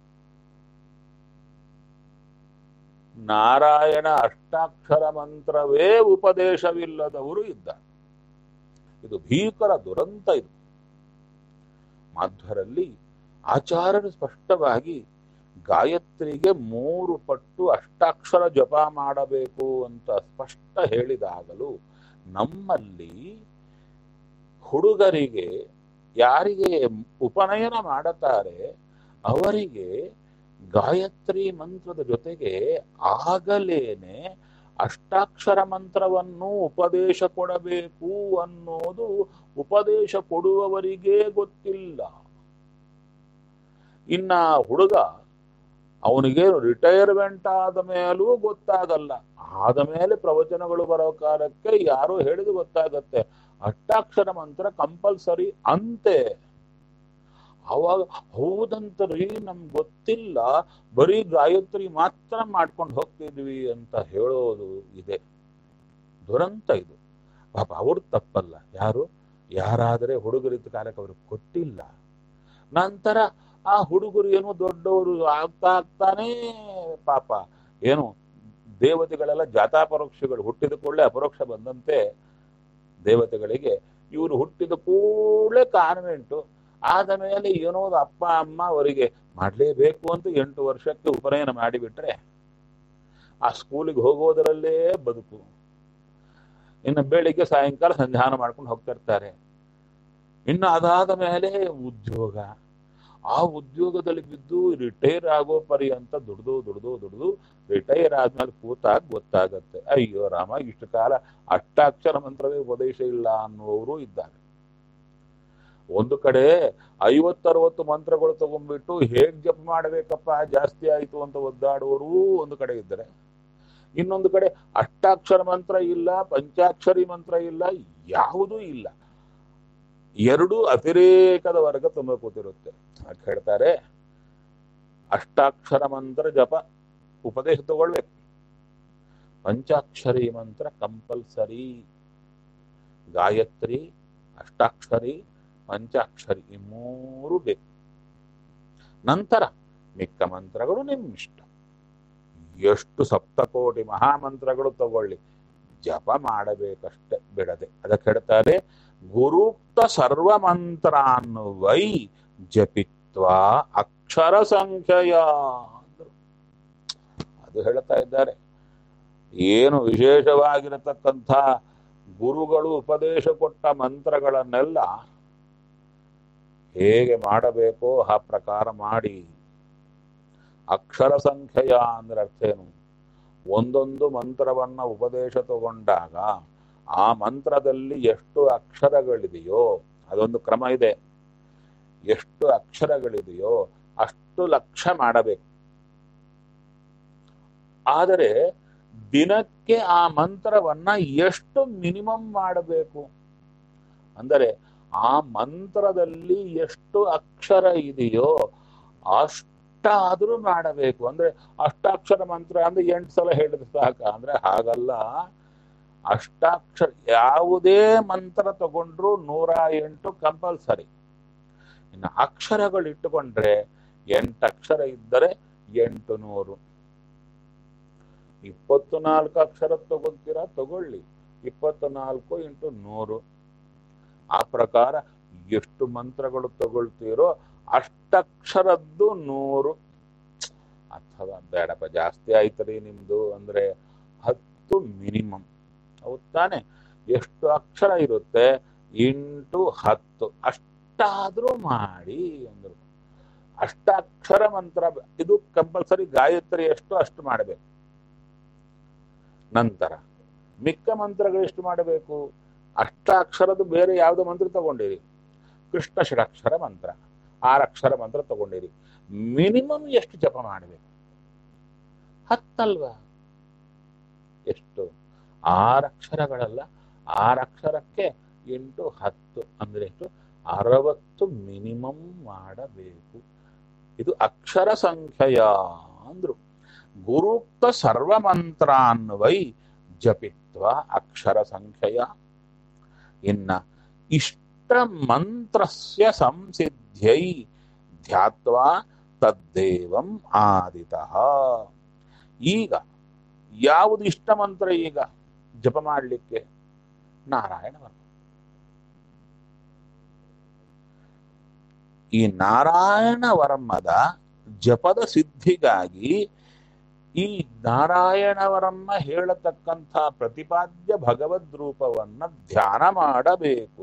ನಾರಾಯಣ ಅಷ್ಟಾಕ್ಷರ ಮಂತ್ರವೇ ಉಪದೇಶವಿಲ್ಲದವರು ಇದ್ದಾರೆ ಇದು ಭೀಕರ ದುರಂತ ಇದು ಮಾಧ್ವರಲ್ಲಿ ಆಚಾರ್ಯರು ಸ್ಪಷ್ಟವಾಗಿ ಗಾಯತ್ರಿಗೆ ಮೂರು ಪಟ್ಟು ಅಷ್ಟಾಕ್ಷರ ಜಪ ಮಾಡಬೇಕು ಅಂತ ಸ್ಪಷ್ಟ ಹೇಳಿದಾಗಲೂ ನಮ್ಮಲ್ಲಿ ಹುಡುಗರಿಗೆ ಯಾರಿಗೆ ಉಪನಯನ ಮಾಡುತ್ತಾರೆ ಅವರಿಗೆ ಗಾಯತ್ರಿ ಮಂತ್ರದ ಜೊತೆಗೆ ಆಗಲೇನೆ ಅಷ್ಟಾಕ್ಷರ ಮಂತ್ರವನ್ನು ಉಪದೇಶ ಕೊಡಬೇಕು ಅನ್ನೋದು ಉಪದೇಶ ಕೊಡುವವರಿಗೇ ಗೊತ್ತಿಲ್ಲ ಇನ್ನ ಹುಡುಗ ಅವನಿಗೆ ರಿಟೈರ್ಮೆಂಟ್ ಆದ ಮೇಲೂ ಗೊತ್ತಾಗಲ್ಲ ಆದ ಮೇಲೆ ಪ್ರವಚನಗಳು ಬರೋ ಕಾಲಕ್ಕೆ ಯಾರೋ ಹೇಳಿದು ಗೊತ್ತಾಗತ್ತೆ ಅಷ್ಟಾಕ್ಷರ ಮಂತ್ರ ಕಂಪಲ್ಸರಿ ಅಂತೆ ಅವಾಗ ಹೌದಂತರಿ ನಮ್ಗೆ ಗೊತ್ತಿಲ್ಲ ಬರೀ ಗಾಯತ್ರಿ ಮಾತ್ರ ಮಾಡ್ಕೊಂಡು ಹೋಗ್ತಿದ್ವಿ ಅಂತ ಹೇಳೋದು ಇದೆ ದುರಂತ ಇದು ಪಾಪ ಅವ್ರು ತಪ್ಪಲ್ಲ ಯಾರು ಯಾರಾದರೆ ಹುಡುಗರಿದ್ದ ಕಾಲಕ್ಕೆ ಅವ್ರಿಗೆ ಕೊಟ್ಟಿಲ್ಲ ನಂತರ ಆ ಹುಡುಗರು ಏನು ದೊಡ್ಡವರು ಆಗ್ತಾ ಆಗ್ತಾನೇ ಪಾಪ ಏನು ದೇವತೆಗಳೆಲ್ಲ ಜಾತಾಪರೋಕ್ಷಗಳು ಹುಟ್ಟಿದ ಕೂಡಲೇ ಅಪರೋಕ್ಷ ಬಂದಂತೆ ದೇವತೆಗಳಿಗೆ ಇವರು ಹುಟ್ಟಿದ ಕೂಡಲೇ ಕಾನ್ವೆಂಟು ಆದ ಮೇಲೆ ಏನೋ ಅಪ್ಪ ಅಮ್ಮ ಅವರಿಗೆ ಮಾಡಲೇಬೇಕು ಅಂತ ಎಂಟು ವರ್ಷಕ್ಕೆ ಉಪನಯನ ಮಾಡಿಬಿಟ್ರೆ ಆ ಸ್ಕೂಲಿಗೆ ಹೋಗೋದರಲ್ಲೇ ಬದುಕು ಇನ್ನು ಬೆಳಿಗ್ಗೆ ಸಾಯಂಕಾಲ ಸಂಧಾನ ಮಾಡ್ಕೊಂಡು ಹೋಗ್ತಾ ಇರ್ತಾರೆ ಇನ್ನು ಅದಾದ ಮೇಲೆ ಉದ್ಯೋಗ ಆ ಉದ್ಯೋಗದಲ್ಲಿ ಬಿದ್ದು ರಿಟೈರ್ ಆಗೋ ಪರ್ಯಂತ ದುಡ್ದು ದುಡ್ದು ದುಡ್ದು ರಿಟೈರ್ ಆದ್ಮೇಲೆ ಕೂತಾಗ ಗೊತ್ತಾಗತ್ತೆ ಅಯ್ಯೋ ರಾಮ ಇಷ್ಟು ಕಾಲ ಅಷ್ಟಾಕ್ಷರ ಮಂತ್ರವೇ ಉಪದೇಶ ಇಲ್ಲ ಅನ್ನುವರು ಇದ್ದಾರೆ ಒಂದು ಕಡೆ ಐವತ್ತರವತ್ತು ಮಂತ್ರಗಳು ತಗೊಂಡ್ಬಿಟ್ಟು ಹೇಗ್ ಜಪ ಮಾಡಬೇಕಪ್ಪ ಜಾಸ್ತಿ ಆಯ್ತು ಅಂತ ಒದ್ದಾಡುವವರು ಒಂದು ಕಡೆ ಇದ್ದಾರೆ ಇನ್ನೊಂದು ಕಡೆ ಅಷ್ಟಾಕ್ಷರ ಮಂತ್ರ ಇಲ್ಲ ಪಂಚಾಕ್ಷರಿ ಮಂತ್ರ ಇಲ್ಲ ಯಾವುದೂ ಇಲ್ಲ ಎರಡು ಅತಿರೇಕದ ವರ್ಗ ತುಂಬ ಕೂತಿರುತ್ತೆ ಅಂತ ಹೇಳ್ತಾರೆ ಅಷ್ಟಾಕ್ಷರ ಮಂತ್ರ ಜಪ ಉಪದೇಶ ತಗೊಳ್ಬೇಕು ಪಂಚಾಕ್ಷರಿ ಮಂತ್ರ ಕಂಪಲ್ಸರಿ ಗಾಯತ್ರಿ ಅಷ್ಟಾಕ್ಷರಿ ಪಂಚಾಕ್ಷರಿ ಈ ಮೂರು ಬೇಕು ನಂತರ ಮಿಕ್ಕ ಮಂತ್ರಗಳು ನಿಮ್ಮಿಷ್ಟ ಎಷ್ಟು ಸಪ್ತಕೋಟಿ ಮಹಾಮಂತ್ರಗಳು ತಗೊಳ್ಳಿ ಜಪ ಮಾಡಬೇಕಷ್ಟೆ ಬಿಡದೆ ಅದಕ್ಕೆ ಹೇಳ್ತಾರೆ ಗುರುಕ್ತ ಸರ್ವ ಮಂತ್ರಾನ್ವೈ ಜಪಿತ್ವ ಅಕ್ಷರ ಸಂಖ್ಯೆಯ ಅಂದ್ರು. ಅದು ಹೇಳ್ತಾ ಇದ್ದಾರೆ ಏನು ವಿಶೇಷವಾಗಿರತಕ್ಕಂಥ ಗುರುಗಳು ಉಪದೇಶ ಕೊಟ್ಟ ಮಂತ್ರಗಳನ್ನೆಲ್ಲ ಹೇಗೆ ಮಾಡಬೇಕೋ ಆ ಪ್ರಕಾರ ಮಾಡಿ ಅಕ್ಷರ ಸಂಖ್ಯೆಯ ಅಂದ್ರೆ ಅರ್ಥ ಏನು ಒಂದೊಂದು ಮಂತ್ರವನ್ನ ಉಪದೇಶ ತಗೊಂಡಾಗ ಆ ಮಂತ್ರದಲ್ಲಿ ಎಷ್ಟು ಅಕ್ಷರಗಳಿದೆಯೋ ಅದೊಂದು ಕ್ರಮ ಇದೆ ಎಷ್ಟು ಅಕ್ಷರಗಳಿದೆಯೋ ಅಷ್ಟು ಲಕ್ಷ ಮಾಡಬೇಕು ಆದರೆ ದಿನಕ್ಕೆ ಆ ಮಂತ್ರವನ್ನ ಎಷ್ಟು ಮಿನಿಮಮ್ ಮಾಡಬೇಕು ಅಂದರೆ ಆ ಮಂತ್ರದಲ್ಲಿ ಎಷ್ಟು ಅಕ್ಷರ ಇದೆಯೋ ಅಷ್ಟಾದ್ರೂ ಮಾಡಬೇಕು ಅಂದ್ರೆ ಅಷ್ಟಾಕ್ಷರ ಮಂತ್ರ ಅಂದ್ರೆ ಎಂಟು ಸಲ ಹೇಳಿದ್ರೆ ಸಾಕ ಅಂದ್ರೆ ಹಾಗಲ್ಲ ಅಷ್ಟಾಕ್ಷರ ಯಾವುದೇ ಮಂತ್ರ ತಗೊಂಡ್ರು ನೂರ ಎಂಟು ಕಂಪಲ್ಸರಿ ಇನ್ನು ಅಕ್ಷರಗಳು ಇಟ್ಟುಕೊಂಡ್ರೆ ಎಂಟು ಅಕ್ಷರ ಇದ್ದರೆ ಎಂಟು ನೂರು ಇಪ್ಪತ್ತು ನಾಲ್ಕು ಅಕ್ಷರ ತಗೊಂತೀರಾ ತಗೊಳ್ಳಿ ಇಪ್ಪತ್ತು ನಾಲ್ಕು ಇಂಟು ನೂರು ಆ ಪ್ರಕಾರ ಎಷ್ಟು ಮಂತ್ರಗಳು ತಗೊಳ್ತೀರೋ ಅಷ್ಟಕ್ಷರದ್ದು ನೂರು ಅಥವಾ ಬೇಡಪ್ಪ ಜಾಸ್ತಿ ಆಯ್ತರಿ ನಿಮ್ದು ಅಂದ್ರೆ ಹತ್ತು ಮಿನಿಮಮ್ ಹೌದ್ ತಾನೆ ಎಷ್ಟು ಅಕ್ಷರ ಇರುತ್ತೆ ಇಂಟು ಹತ್ತು ಅಷ್ಟಾದ್ರೂ ಮಾಡಿ ಅಂದ್ರು ಅಷ್ಟಾಕ್ಷರ ಮಂತ್ರ ಇದು ಕಂಪಲ್ಸರಿ ಗಾಯತ್ರಿ ಎಷ್ಟು ಅಷ್ಟು ಮಾಡಬೇಕು ನಂತರ ಮಿಕ್ಕ ಮಂತ್ರಗಳು ಎಷ್ಟು ಮಾಡಬೇಕು ಅಷ್ಟಾಕ್ಷರದ್ದು ಬೇರೆ ಯಾವ್ದೋ ಮಂತ್ರ ತಗೊಂಡಿರಿ ಕೃಷ್ಣ ಷಡಕ್ಷರ ಮಂತ್ರ ಆರಕ್ಷರ ಮಂತ್ರ ತಗೊಂಡಿರಿ ಮಿನಿಮಮ್ ಎಷ್ಟು ಜಪ ಮಾಡಬೇಕು ಹತ್ತಲ್ವಾ ಎಷ್ಟು ಆರಕ್ಷರಗಳಲ್ಲ ಆರಕ್ಷರಕ್ಕೆ ಎಂಟು ಹತ್ತು ಅಂದ್ರೆ ಎಷ್ಟು ಅರವತ್ತು ಮಿನಿಮಮ್ ಮಾಡಬೇಕು ಇದು ಅಕ್ಷರ ಸಂಖ್ಯೆಯ ಅಂದ್ರು ಗುರುಕ್ತ ಸರ್ವಮಂತ್ರಾನ್ವೈ ಜಪಿತ್ವ ಅಕ್ಷರ ಸಂಖ್ಯೆಯ ಇನ್ನ ಇಷ್ಟ ಮಂತ್ರಸ್ಯ ಸಂಸಿದ್ಧ್ಯೈ ಧ್ಯಾತ್ವಾ ತದ್ದೇವಂ ಆದಿತಃ ಈಗ ಯಾವುದು ಇಷ್ಟ ಮಂತ್ರ ಈಗ ಜಪ ಮಾಡಲಿಕ್ಕೆ ನಾರಾಯಣ ವರ್ಮ ಈ ನಾರಾಯಣ ವರ್ಮದ ಜಪದ ಸಿದ್ಧಿಗಾಗಿ ಈ ನಾರಾಯಣವರನ್ನ ಹೇಳತಕ್ಕಂಥ ಪ್ರತಿಪಾದ್ಯ ಭಗವದ್ ರೂಪವನ್ನ ಧ್ಯಾನ ಮಾಡಬೇಕು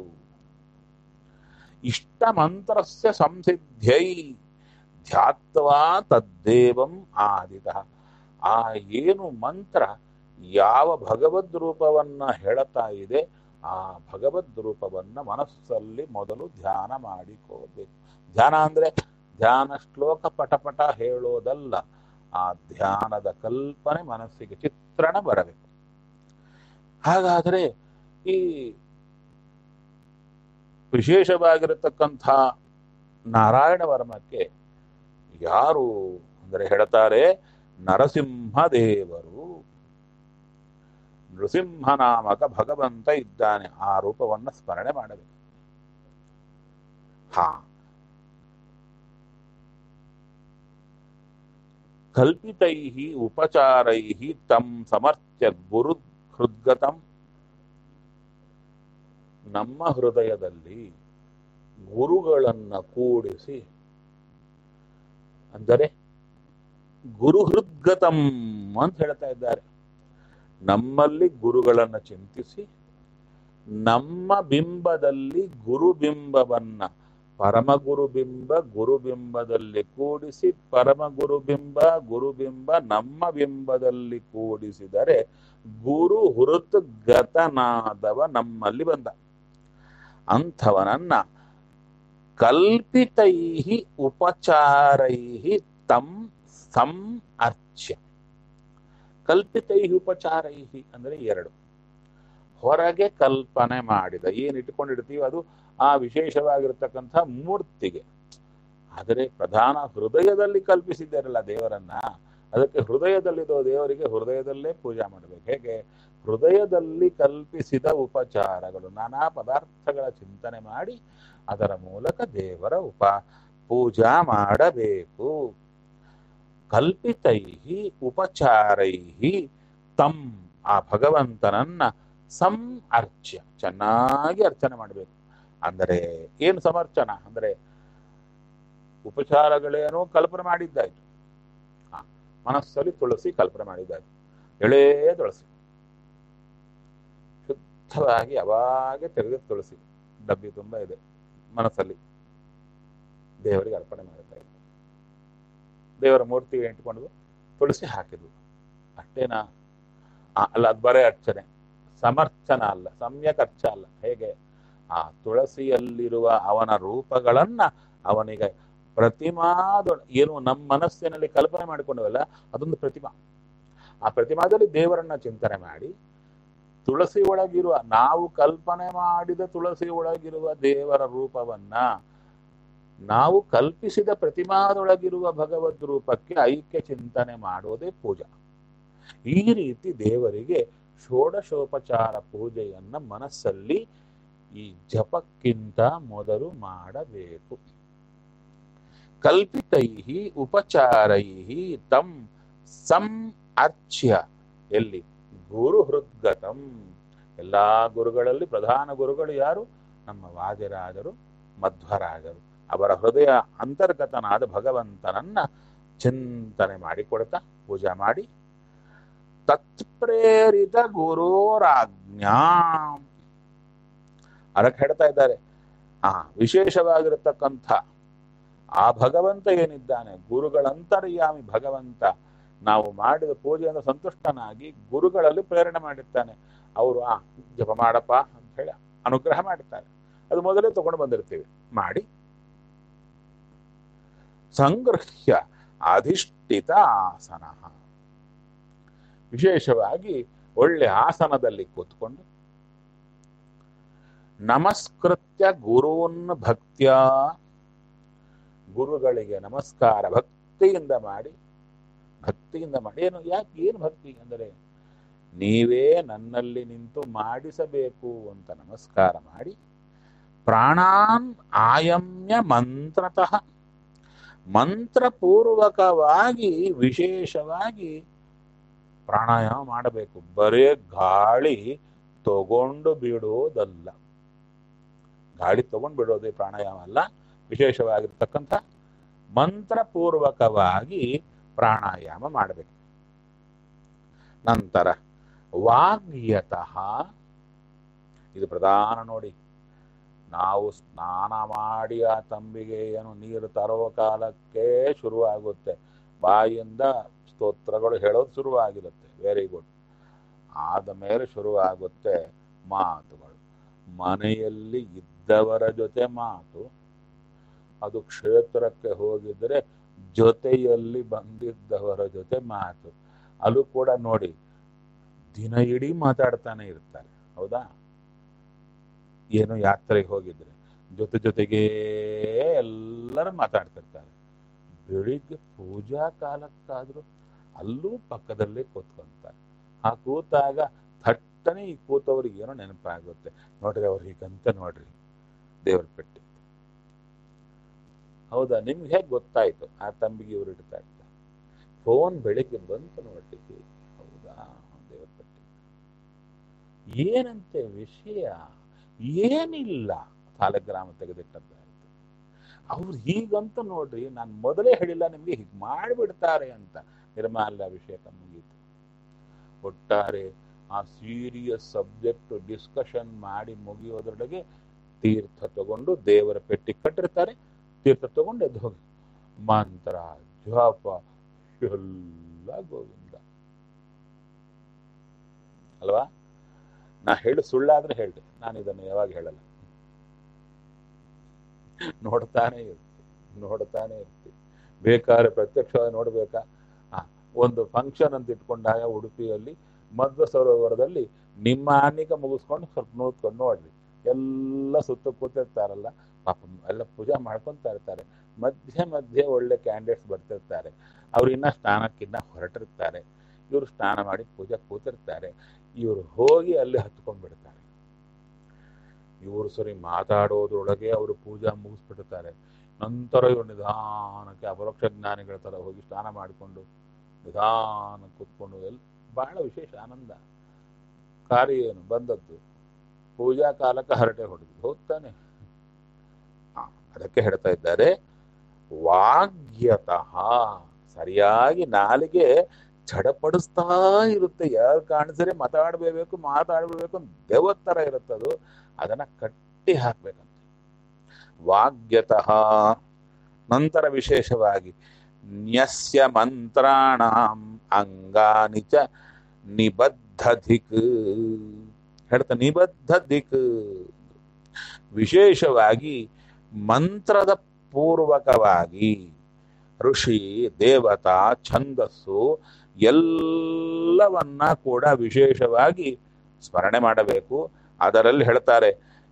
ಇಷ್ಟ ಮಂತ್ರಸ್ಯ ಸಂಸಿದ್ಧೈ ಧ್ಯಾತ್ವಾ ತದ್ದೇವಂ ಆದಿತ ಆ ಏನು ಮಂತ್ರ ಯಾವ ಭಗವದ್ ರೂಪವನ್ನ ಹೇಳುತ್ತಾ ಇದೆ ಆ ಭಗವದ್ ರೂಪವನ್ನ ಮನಸ್ಸಲ್ಲಿ ಮೊದಲು ಧ್ಯಾನ ಮಾಡಿಕೋಬೇಕು ಧ್ಯಾನ ಅಂದ್ರೆ ಧ್ಯಾನ ಶ್ಲೋಕ ಪಟಪಟ ಹೇಳೋದಲ್ಲ ಆ ಧ್ಯಾನದ ಕಲ್ಪನೆ ಮನಸ್ಸಿಗೆ ಚಿತ್ರಣ ಬರಬೇಕು ಹಾಗಾದರೆ ಈ ವಿಶೇಷವಾಗಿರತಕ್ಕಂಥ ನಾರಾಯಣ ವರ್ಮಕ್ಕೆ ಯಾರು ಅಂದರೆ ಹೇಳ್ತಾರೆ ನರಸಿಂಹ ದೇವರು ನೃಸಿಂಹನಾಮಕ ಭಗವಂತ ಇದ್ದಾನೆ ಆ ರೂಪವನ್ನು ಸ್ಮರಣೆ ಮಾಡಬೇಕು ಹಾ ಕಲ್ಪಿತೈ ಉಪಚಾರೈ ತಂ ಸಮರ್ಥ್ಯ ಗುರು ಹೃದ್ಗತಂ ನಮ್ಮ ಹೃದಯದಲ್ಲಿ ಗುರುಗಳನ್ನ ಕೂಡಿಸಿ ಅಂದರೆ ಗುರು ಹೃದ್ಗತಂ ಅಂತ ಹೇಳ್ತಾ ಇದ್ದಾರೆ ನಮ್ಮಲ್ಲಿ ಗುರುಗಳನ್ನ ಚಿಂತಿಸಿ ನಮ್ಮ ಬಿಂಬದಲ್ಲಿ ಗುರುಬಿಂಬವನ್ನ ಪರಮಗುರು ಬಿಂಬ ಗುರುಬಿಂಬದಲ್ಲಿ ಕೂಡಿಸಿ ಪರಮಗುರು ಬಿಂಬ ಗುರುಬಿಂಬ ನಮ್ಮ ಬಿಂಬದಲ್ಲಿ ಕೂಡಿಸಿದರೆ ಗುರು ಹುರುತ್ ಗತನಾದವ ನಮ್ಮಲ್ಲಿ ಬಂದ ಅಂಥವನನ್ನ ಕಲ್ಪಿತೈ ಉಪಚಾರೈ ತಂ ಸಂ ಅರ್ಚ್ಯ ಕಲ್ಪಿತೈ ಉಪಚಾರೈ ಅಂದ್ರೆ ಎರಡು ಹೊರಗೆ ಕಲ್ಪನೆ ಮಾಡಿದ ಏನ್ ಇಟ್ಕೊಂಡಿರ್ತೀವಿ ಅದು ಆ ವಿಶೇಷವಾಗಿರ್ತಕ್ಕಂಥ ಮೂರ್ತಿಗೆ ಆದರೆ ಪ್ರಧಾನ ಹೃದಯದಲ್ಲಿ ಕಲ್ಪಿಸಿದ್ದಾರಲ್ಲ ದೇವರನ್ನ ಅದಕ್ಕೆ ಹೃದಯದಲ್ಲಿರೋ ದೇವರಿಗೆ ಹೃದಯದಲ್ಲೇ ಪೂಜೆ ಮಾಡಬೇಕು ಹೇಗೆ ಹೃದಯದಲ್ಲಿ ಕಲ್ಪಿಸಿದ ಉಪಚಾರಗಳು ನಾನಾ ಪದಾರ್ಥಗಳ ಚಿಂತನೆ ಮಾಡಿ ಅದರ ಮೂಲಕ ದೇವರ ಉಪ ಪೂಜಾ ಮಾಡಬೇಕು ಕಲ್ಪಿತೈ ಉಪಚಾರೈ ತಂ ಆ ಭಗವಂತನನ್ನ ಸಂ ಅರ್ಚ್ಯ ಚೆನ್ನಾಗಿ ಅರ್ಚನೆ ಮಾಡಬೇಕು ಅಂದರೆ ಏನು ಸಮರ್ಚನ ಅಂದರೆ ಉಪಚಾರಗಳೇನೋ ಕಲ್ಪನೆ ಮಾಡಿದ್ದಾಯ್ತು ಹ ಮನಸ್ಸಲ್ಲಿ ತುಳಸಿ ಕಲ್ಪನೆ ಮಾಡಿದ್ದಾಯ್ತು ಎಳೇ ತುಳಸಿ ಯಥಾರ್ಥವಾಗಿ ಅವಾಗೆ ತೆಗೆದು ತುಳಸಿ ಡಬ್ಬಿ ತುಂಬ ಇದೆ ಮನಸ್ಸಲ್ಲಿ ದೇವರಿಗೆ ಅರ್ಪಣೆ ಮಾಡ್ತಾ ಇದ್ದೆ ದೇವರ ಮೂರ್ತಿಗೆ ಇಟ್ಕೊಂಡು ತುಳಸಿ ಹಾಕಿದ್ವು ಅಷ್ಟೇನಾ ಆ, ಅಲ್ಲ ಅದು ಬರೇ ಅರ್ಚನೆ ಸಮರ್ಚನ ಅಲ್ಲ ಸಮ್ಯಕ್ ಅರ್ಚ ಅಲ್ಲ ಹೇಗೆ ಆ ತುಳಸಿಯಲ್ಲಿರುವ ಅವನ ರೂಪಗಳನ್ನ ಅವನಿಗೆ ಪ್ರತಿಮಾದ ಏನು ನಮ್ಮ ಮನಸ್ಸಿನಲ್ಲಿ ಕಲ್ಪನೆ ಮಾಡಿಕೊಂಡವಲ್ಲ ಅದೊಂದು ಪ್ರತಿಮಾ ಆ ಪ್ರತಿಮಾದಲ್ಲಿ ದೇವರನ್ನ ಚಿಂತನೆ ಮಾಡಿ ತುಳಸಿ ಒಳಗಿರುವ ನಾವು ಕಲ್ಪನೆ ಮಾಡಿದ ತುಳಸಿ ಒಳಗಿರುವ ದೇವರ ರೂಪವನ್ನ ನಾವು ಕಲ್ಪಿಸಿದ ಪ್ರತಿಮಾದೊಳಗಿರುವ ಭಗವದ್ ರೂಪಕ್ಕೆ ಐಕ್ಯ ಚಿಂತನೆ ಮಾಡೋದೇ ಪೂಜಾ ಈ ರೀತಿ ದೇವರಿಗೆ ಷೋಡಶೋಪಚಾರ ಪೂಜೆಯನ್ನ ಮನಸ್ಸಲ್ಲಿ ಈ ಜಪಕ್ಕಿಂತ ಮೊದಲು ಮಾಡಬೇಕು ಕಲ್ಪಿತೈ ಉಪಚಾರೈ ತಂ ಸಂ ಅರ್ಚ್ಯ ಎಲ್ಲಿ ಗುರು ಹೃದ್ಗತಂ ಎಲ್ಲಾ ಗುರುಗಳಲ್ಲಿ ಪ್ರಧಾನ ಗುರುಗಳು ಯಾರು ನಮ್ಮ ವಾದಿರಾಜರು ಮಧ್ವರಾಜರು ಅವರ ಹೃದಯ ಅಂತರ್ಗತನಾದ ಭಗವಂತನನ್ನ ಚಿಂತನೆ ಮಾಡಿಕೊಡ್ತಾ ಪೂಜೆ ಮಾಡಿ ತತ್ಪ್ರೇರಿತ ಗುರೋರಾಜ್ಞಾ ಅದಕ್ಕೆ ಹೇಳ್ತಾ ಇದ್ದಾರೆ ಆ ವಿಶೇಷವಾಗಿರತಕ್ಕಂಥ ಆ ಭಗವಂತ ಏನಿದ್ದಾನೆ ಗುರುಗಳಂತರ್ಯಾಮಿ ಭಗವಂತ ನಾವು ಮಾಡಿದ ಪೂಜೆಯಿಂದ ಸಂತುಷ್ಟನಾಗಿ ಗುರುಗಳಲ್ಲಿ ಪ್ರೇರಣೆ ಮಾಡಿರ್ತಾನೆ ಅವರು ಆ ಜಪ ಮಾಡಪ್ಪ ಅಂತ ಹೇಳಿ ಅನುಗ್ರಹ ಮಾಡುತ್ತಾರೆ ಅದು ಮೊದಲೇ ತಗೊಂಡು ಬಂದಿರ್ತೀವಿ ಮಾಡಿ ಸಂಗೃಹ್ಯ ಅಧಿಷ್ಠಿತ ಆಸನ ವಿಶೇಷವಾಗಿ ಒಳ್ಳೆ ಆಸನದಲ್ಲಿ ಕೂತ್ಕೊಂಡು ನಮಸ್ಕೃತ್ಯ ಗುರುನ್ ಭಕ್ತ್ಯ ಗುರುಗಳಿಗೆ ನಮಸ್ಕಾರ ಭಕ್ತಿಯಿಂದ ಮಾಡಿ ಭಕ್ತಿಯಿಂದ ಮಾಡಿ ಏನು ಯಾಕೆ ಏನು ಭಕ್ತಿ ಅಂದರೆ ನೀವೇ ನನ್ನಲ್ಲಿ ನಿಂತು ಮಾಡಿಸಬೇಕು ಅಂತ ನಮಸ್ಕಾರ ಮಾಡಿ ಪ್ರಾಣಾನ್ ಆಯಮ್ಯ ಮಂತ್ರತಃ ಮಂತ್ರಪೂರ್ವಕವಾಗಿ ವಿಶೇಷವಾಗಿ ಪ್ರಾಣಾಯಾಮ ಮಾಡಬೇಕು ಬರೇ ಗಾಳಿ ತಗೊಂಡು ಬಿಡೋದಲ್ಲ ಗಾಳಿ ತಗೊಂಡು ಬಿಡೋದೇ ಪ್ರಾಣಾಯಾಮ ಅಲ್ಲ ವಿಶೇಷವಾಗಿರ್ತಕ್ಕಂಥ ಮಂತ್ರಪೂರ್ವಕವಾಗಿ ಪ್ರಾಣಾಯಾಮ ಮಾಡಬೇಕು ನಂತರ ವಾಗ್ಯತಃ ಇದು ಪ್ರಧಾನ ನೋಡಿ ನಾವು ಸ್ನಾನ ಮಾಡಿ ಆ ತಂಬಿಗೆ ಏನು ನೀರು ತರೋ ಕಾಲಕ್ಕೆ ಶುರುವಾಗುತ್ತೆ ಬಾಯಿಂದ ಸ್ತೋತ್ರಗಳು ಹೇಳೋದು ಶುರುವಾಗಿರುತ್ತೆ ವೆರಿ ಗುಡ್ ಆದ ಮೇಲೆ ಶುರುವಾಗುತ್ತೆ ಮಾತುಗಳು ಮನೆಯಲ್ಲಿ ಇದ್ದವರ ಜೊತೆ ಮಾತು ಅದು ಕ್ಷೇತ್ರಕ್ಕೆ ಹೋಗಿದ್ರೆ ಜೊತೆಯಲ್ಲಿ ಬಂದಿದ್ದವರ ಜೊತೆ ಮಾತು ಅಲ್ಲೂ ಕೂಡ ನೋಡಿ ದಿನ ಇಡೀ ಮಾತಾಡ್ತಾನೆ ಇರ್ತಾರೆ ಹೌದಾ ಏನೋ ಯಾತ್ರೆಗೆ ಹೋಗಿದ್ರೆ ಜೊತೆ ಜೊತೆಗೇ ಎಲ್ಲರೂ ಮಾತಾಡ್ತಿರ್ತಾರೆ ಬೆಳಿಗ್ಗೆ ಪೂಜಾ ಕಾಲಕ್ಕಾದ್ರೂ ಅಲ್ಲೂ ಪಕ್ಕದಲ್ಲೇ ಕೂತ್ಕೊಂತಾರೆ ಆ ಕೂತಾಗ ಥಟ್ಟನೆ ಈ ಕೂತವ್ರಿಗೆ ಏನೋ ನೆನಪಾಗುತ್ತೆ ನೋಡ್ರಿ ಅವ್ರು ಹೀಗಂತ ನೋಡ್ರಿ ದೇವ್ರ ಪೆಟ್ಟಿ ಹೌದಾ ನಿಮ್ಗೆ ಹೇಗೆ ಗೊತ್ತಾಯ್ತು ಆ ತಂಬಿಗೆ ಇವ್ರು ಇಡ್ತಾ ಇರ್ತಾರೆ ಫೋನ್ ಬೆಳಿಗ್ಗೆ ಬಂತು ನೋಡ್ರಿ ಹೌದಾ ದೇವ್ರ ಪೆಟ್ಟಿ ಏನಂತೆ ವಿಷಯ ಏನಿಲ್ಲ ಸಾಲಗ್ರಾಮ ತೆಗೆದಿಟ್ಟದ್ದಾಯ್ತು ಅವ್ರು ಹೀಗಂತ ನೋಡ್ರಿ ನಾನು ಮೊದಲೇ ಹೇಳಿಲ್ಲ ನಿಮ್ಗೆ ಹೀಗೆ ಮಾಡಿಬಿಡ್ತಾರೆ ಅಂತ ನಿರ್ಮಾಲ್ಯ ಅಭಿಷೇಕ ಮುಗೀತು ಒಟ್ಟಾರೆ ಆ ಸೀರಿಯಸ್ ಸಬ್ಜೆಕ್ಟ್ ಡಿಸ್ಕಷನ್ ಮಾಡಿ ಮುಗಿಯೋದ್ರೊಳಗೆ ತೀರ್ಥ ತಗೊಂಡು ದೇವರ ಪೆಟ್ಟಿ ಕಟ್ಟಿರ್ತಾರೆ ತೀರ್ಥ ತಗೊಂಡು ಎದ್ದು ಹೋಗಿ ಮಂತ್ರ ಜಪ ಎಲ್ಲ ಗೋವಿಂದ ಅಲ್ವಾ ನಾ ಹೇಳಿ ಸುಳ್ಳಾದ್ರೆ ಹೇಳ್ರಿ ನಾನು ಇದನ್ನು ಯಾವಾಗ ಹೇಳಲ್ಲ ನೋಡ್ತಾನೆ ಇರ್ತೀವಿ ನೋಡ್ತಾನೆ ಇರ್ತೀವಿ ಬೇಕಾದ್ರೆ ಪ್ರತ್ಯಕ್ಷವಾಗಿ ನೋಡ್ಬೇಕಾ ಆ ಒಂದು ಫಂಕ್ಷನ್ ಅಂತ ಇಟ್ಕೊಂಡಾಗ ಉಡುಪಿಯಲ್ಲಿ ಮಧ್ವ ಸರೋವರದಲ್ಲಿ ನಿಮ್ಮ ಆನಿಕ ಮುಗಿಸ್ಕೊಂಡು ಸ್ವಲ್ಪ ನೋಡ್ಕೊಂಡು ನೋಡ್ರಿ ಎಲ್ಲ ಸುತ್ತ ಕೂತಿರ್ತಾರಲ್ಲ ಪಾಪ ಎಲ್ಲ ಪೂಜೆ ಮಾಡ್ಕೊಂತ ಇರ್ತಾರೆ ಮಧ್ಯೆ ಮಧ್ಯೆ ಒಳ್ಳೆ ಕ್ಯಾಂಡಿಡೇಟ್ಸ್ ಬರ್ತಿರ್ತಾರೆ ಅವ್ರು ಇನ್ನ ಸ್ನಾನಕ್ಕಿನ್ನ ಹೊರಟಿರ್ತಾರೆ ಇವರು ಸ್ನಾನ ಮಾಡಿ ಪೂಜೆ ಕೂತಿರ್ತಾರೆ ಇವರು ಹೋಗಿ ಅಲ್ಲಿ ಹತ್ಕೊಂಡ್ಬಿಡ್ತಾರೆ ಇವರು ಸರಿ ಮಾತಾಡೋದ್ರೊಳಗೆ ಅವರು ಪೂಜಾ ಮುಗಿಸ್ಬಿಡ್ತಾರೆ ನಂತರ ಇವರು ನಿಧಾನಕ್ಕೆ ಅಪರೋಕ್ಷ ಜ್ಞಾನಿಗಳ ತರ ಹೋಗಿ ಸ್ನಾನ ಮಾಡಿಕೊಂಡು ನಿಧಾನ ಕೂತ್ಕೊಂಡು ಎಲ್ ಬಹಳ ವಿಶೇಷ ಆನಂದ ಕಾರ್ಯ ಏನು ಬಂದದ್ದು ಪೂಜಾ ಕಾಲಕ್ಕೆ ಹರಟೆ ಹೊಡೆದು ಹೋಗ್ತಾನೆ ಆ, ಅದಕ್ಕೆ ಹೇಳ್ತಾ ಇದ್ದಾರೆ ವಾಗ್ಯತಃ ಸರಿಯಾಗಿ ನಾಲಿಗೆ ಚಡಪಡಿಸ್ತಾ ಇರುತ್ತೆ ಯಾರು ಕಾಣಿಸಿದ್ರೆ ಮಾತಾಡ್ಬೇಕು ಮಾತಾಡ್ಬೇಕು ದೇವತ್ತರ ಇರುತ್ತದು ಅದನ್ನ ಕಟ್ಟಿ ಹಾಕ್ಬೇಕಂತ ವಾಗ್ಯತಃ ನಂತರ ವಿಶೇಷವಾಗಿ ನ್ಯಸ್ಯ ಮಂತ್ರಾಣಾಂ ಅಂಗಾನಿ ಚ ನಿಬದ್ಧ ದಿಕ್ ಹೇಳ್ತಾ ನಿಬದ್ಧ ದಿಕ್ ವಿಶೇಷವಾಗಿ ಮಂತ್ರದ ಪೂರ್ವಕವಾಗಿ ಋಷಿ ದೇವತಾ ಛಂದಸ್ಸು ಎಲ್ಲವನ್ನ ಕೂಡ ವಿಶೇಷವಾಗಿ ಸ್ಮರಣೆ ಮಾಡಬೇಕು ಅದರಲ್ಲಿ ಹೇಳ್ತಾರೆ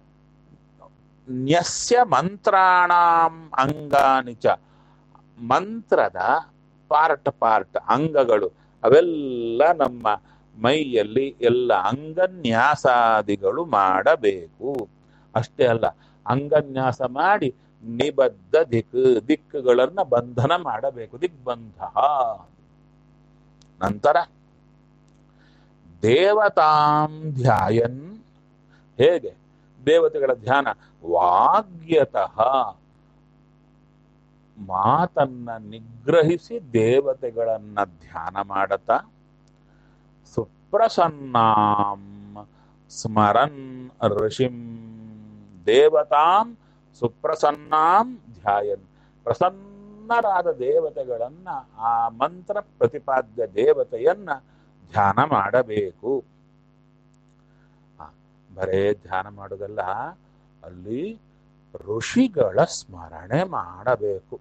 ನ್ಯಸ್ಯ ಮಂತ್ರಾಣಾಂ ಅಂಗಾನಿ ಚ ಮಂತ್ರದ ಪಾರ್ಟ್ ಪಾರ್ಟ್ ಅಂಗಗಳು ಅವೆಲ್ಲ ನಮ್ಮ ಮೈಯಲ್ಲಿ ಎಲ್ಲ ಅಂಗನ್ಯಾಸಾದಿಗಳು ಮಾಡಬೇಕು ಅಷ್ಟೇ ಅಲ್ಲ ಅಂಗನ್ಯಾಸ ಮಾಡಿ ನಿಬದ್ಧ ದಿಕ್ ದಿಕ್ಕುಗಳನ್ನ ಬಂಧನ ಮಾಡಬೇಕು ದಿಗ್ಬಂಧ ನಂತರ ದೇವತಾಂ ಧ್ಯಾಯನ್ ಹೇಗೆ ದೇವತೆಗಳ ಧ್ಯಾನ ವಾಗ್ಯತಃ ಮಾತನ್ನ ನಿಗ್ರಹಿಸಿ ದೇವತೆಗಳನ್ನ ಧ್ಯಾನ ಮಾಡತಾ ಸುಪ್ರಸನ್ನಾಂ ಸ್ಮರನ್ ಋಷಿಂ ದೇವತಾಂ ಸುಪ್ರಸನ್ನಾಂ ಧ್ಯಾಯನ್ ಪ್ರಸನ್ನರಾದ ದೇವತೆಗಳನ್ನ ಆ ಮಂತ್ರ ಪ್ರತಿಪಾದ್ಯ ದೇವತೆಯನ್ನ ಧ್ಯಾನ ಮಾಡಬೇಕು ಆ, ಬರೇ ಧ್ಯಾನ ಮಾಡೋದಲ್ಲ ಅಲ್ಲಿ ಋಷಿಗಳ ಸ್ಮರಣೆ ಮಾಡಬೇಕು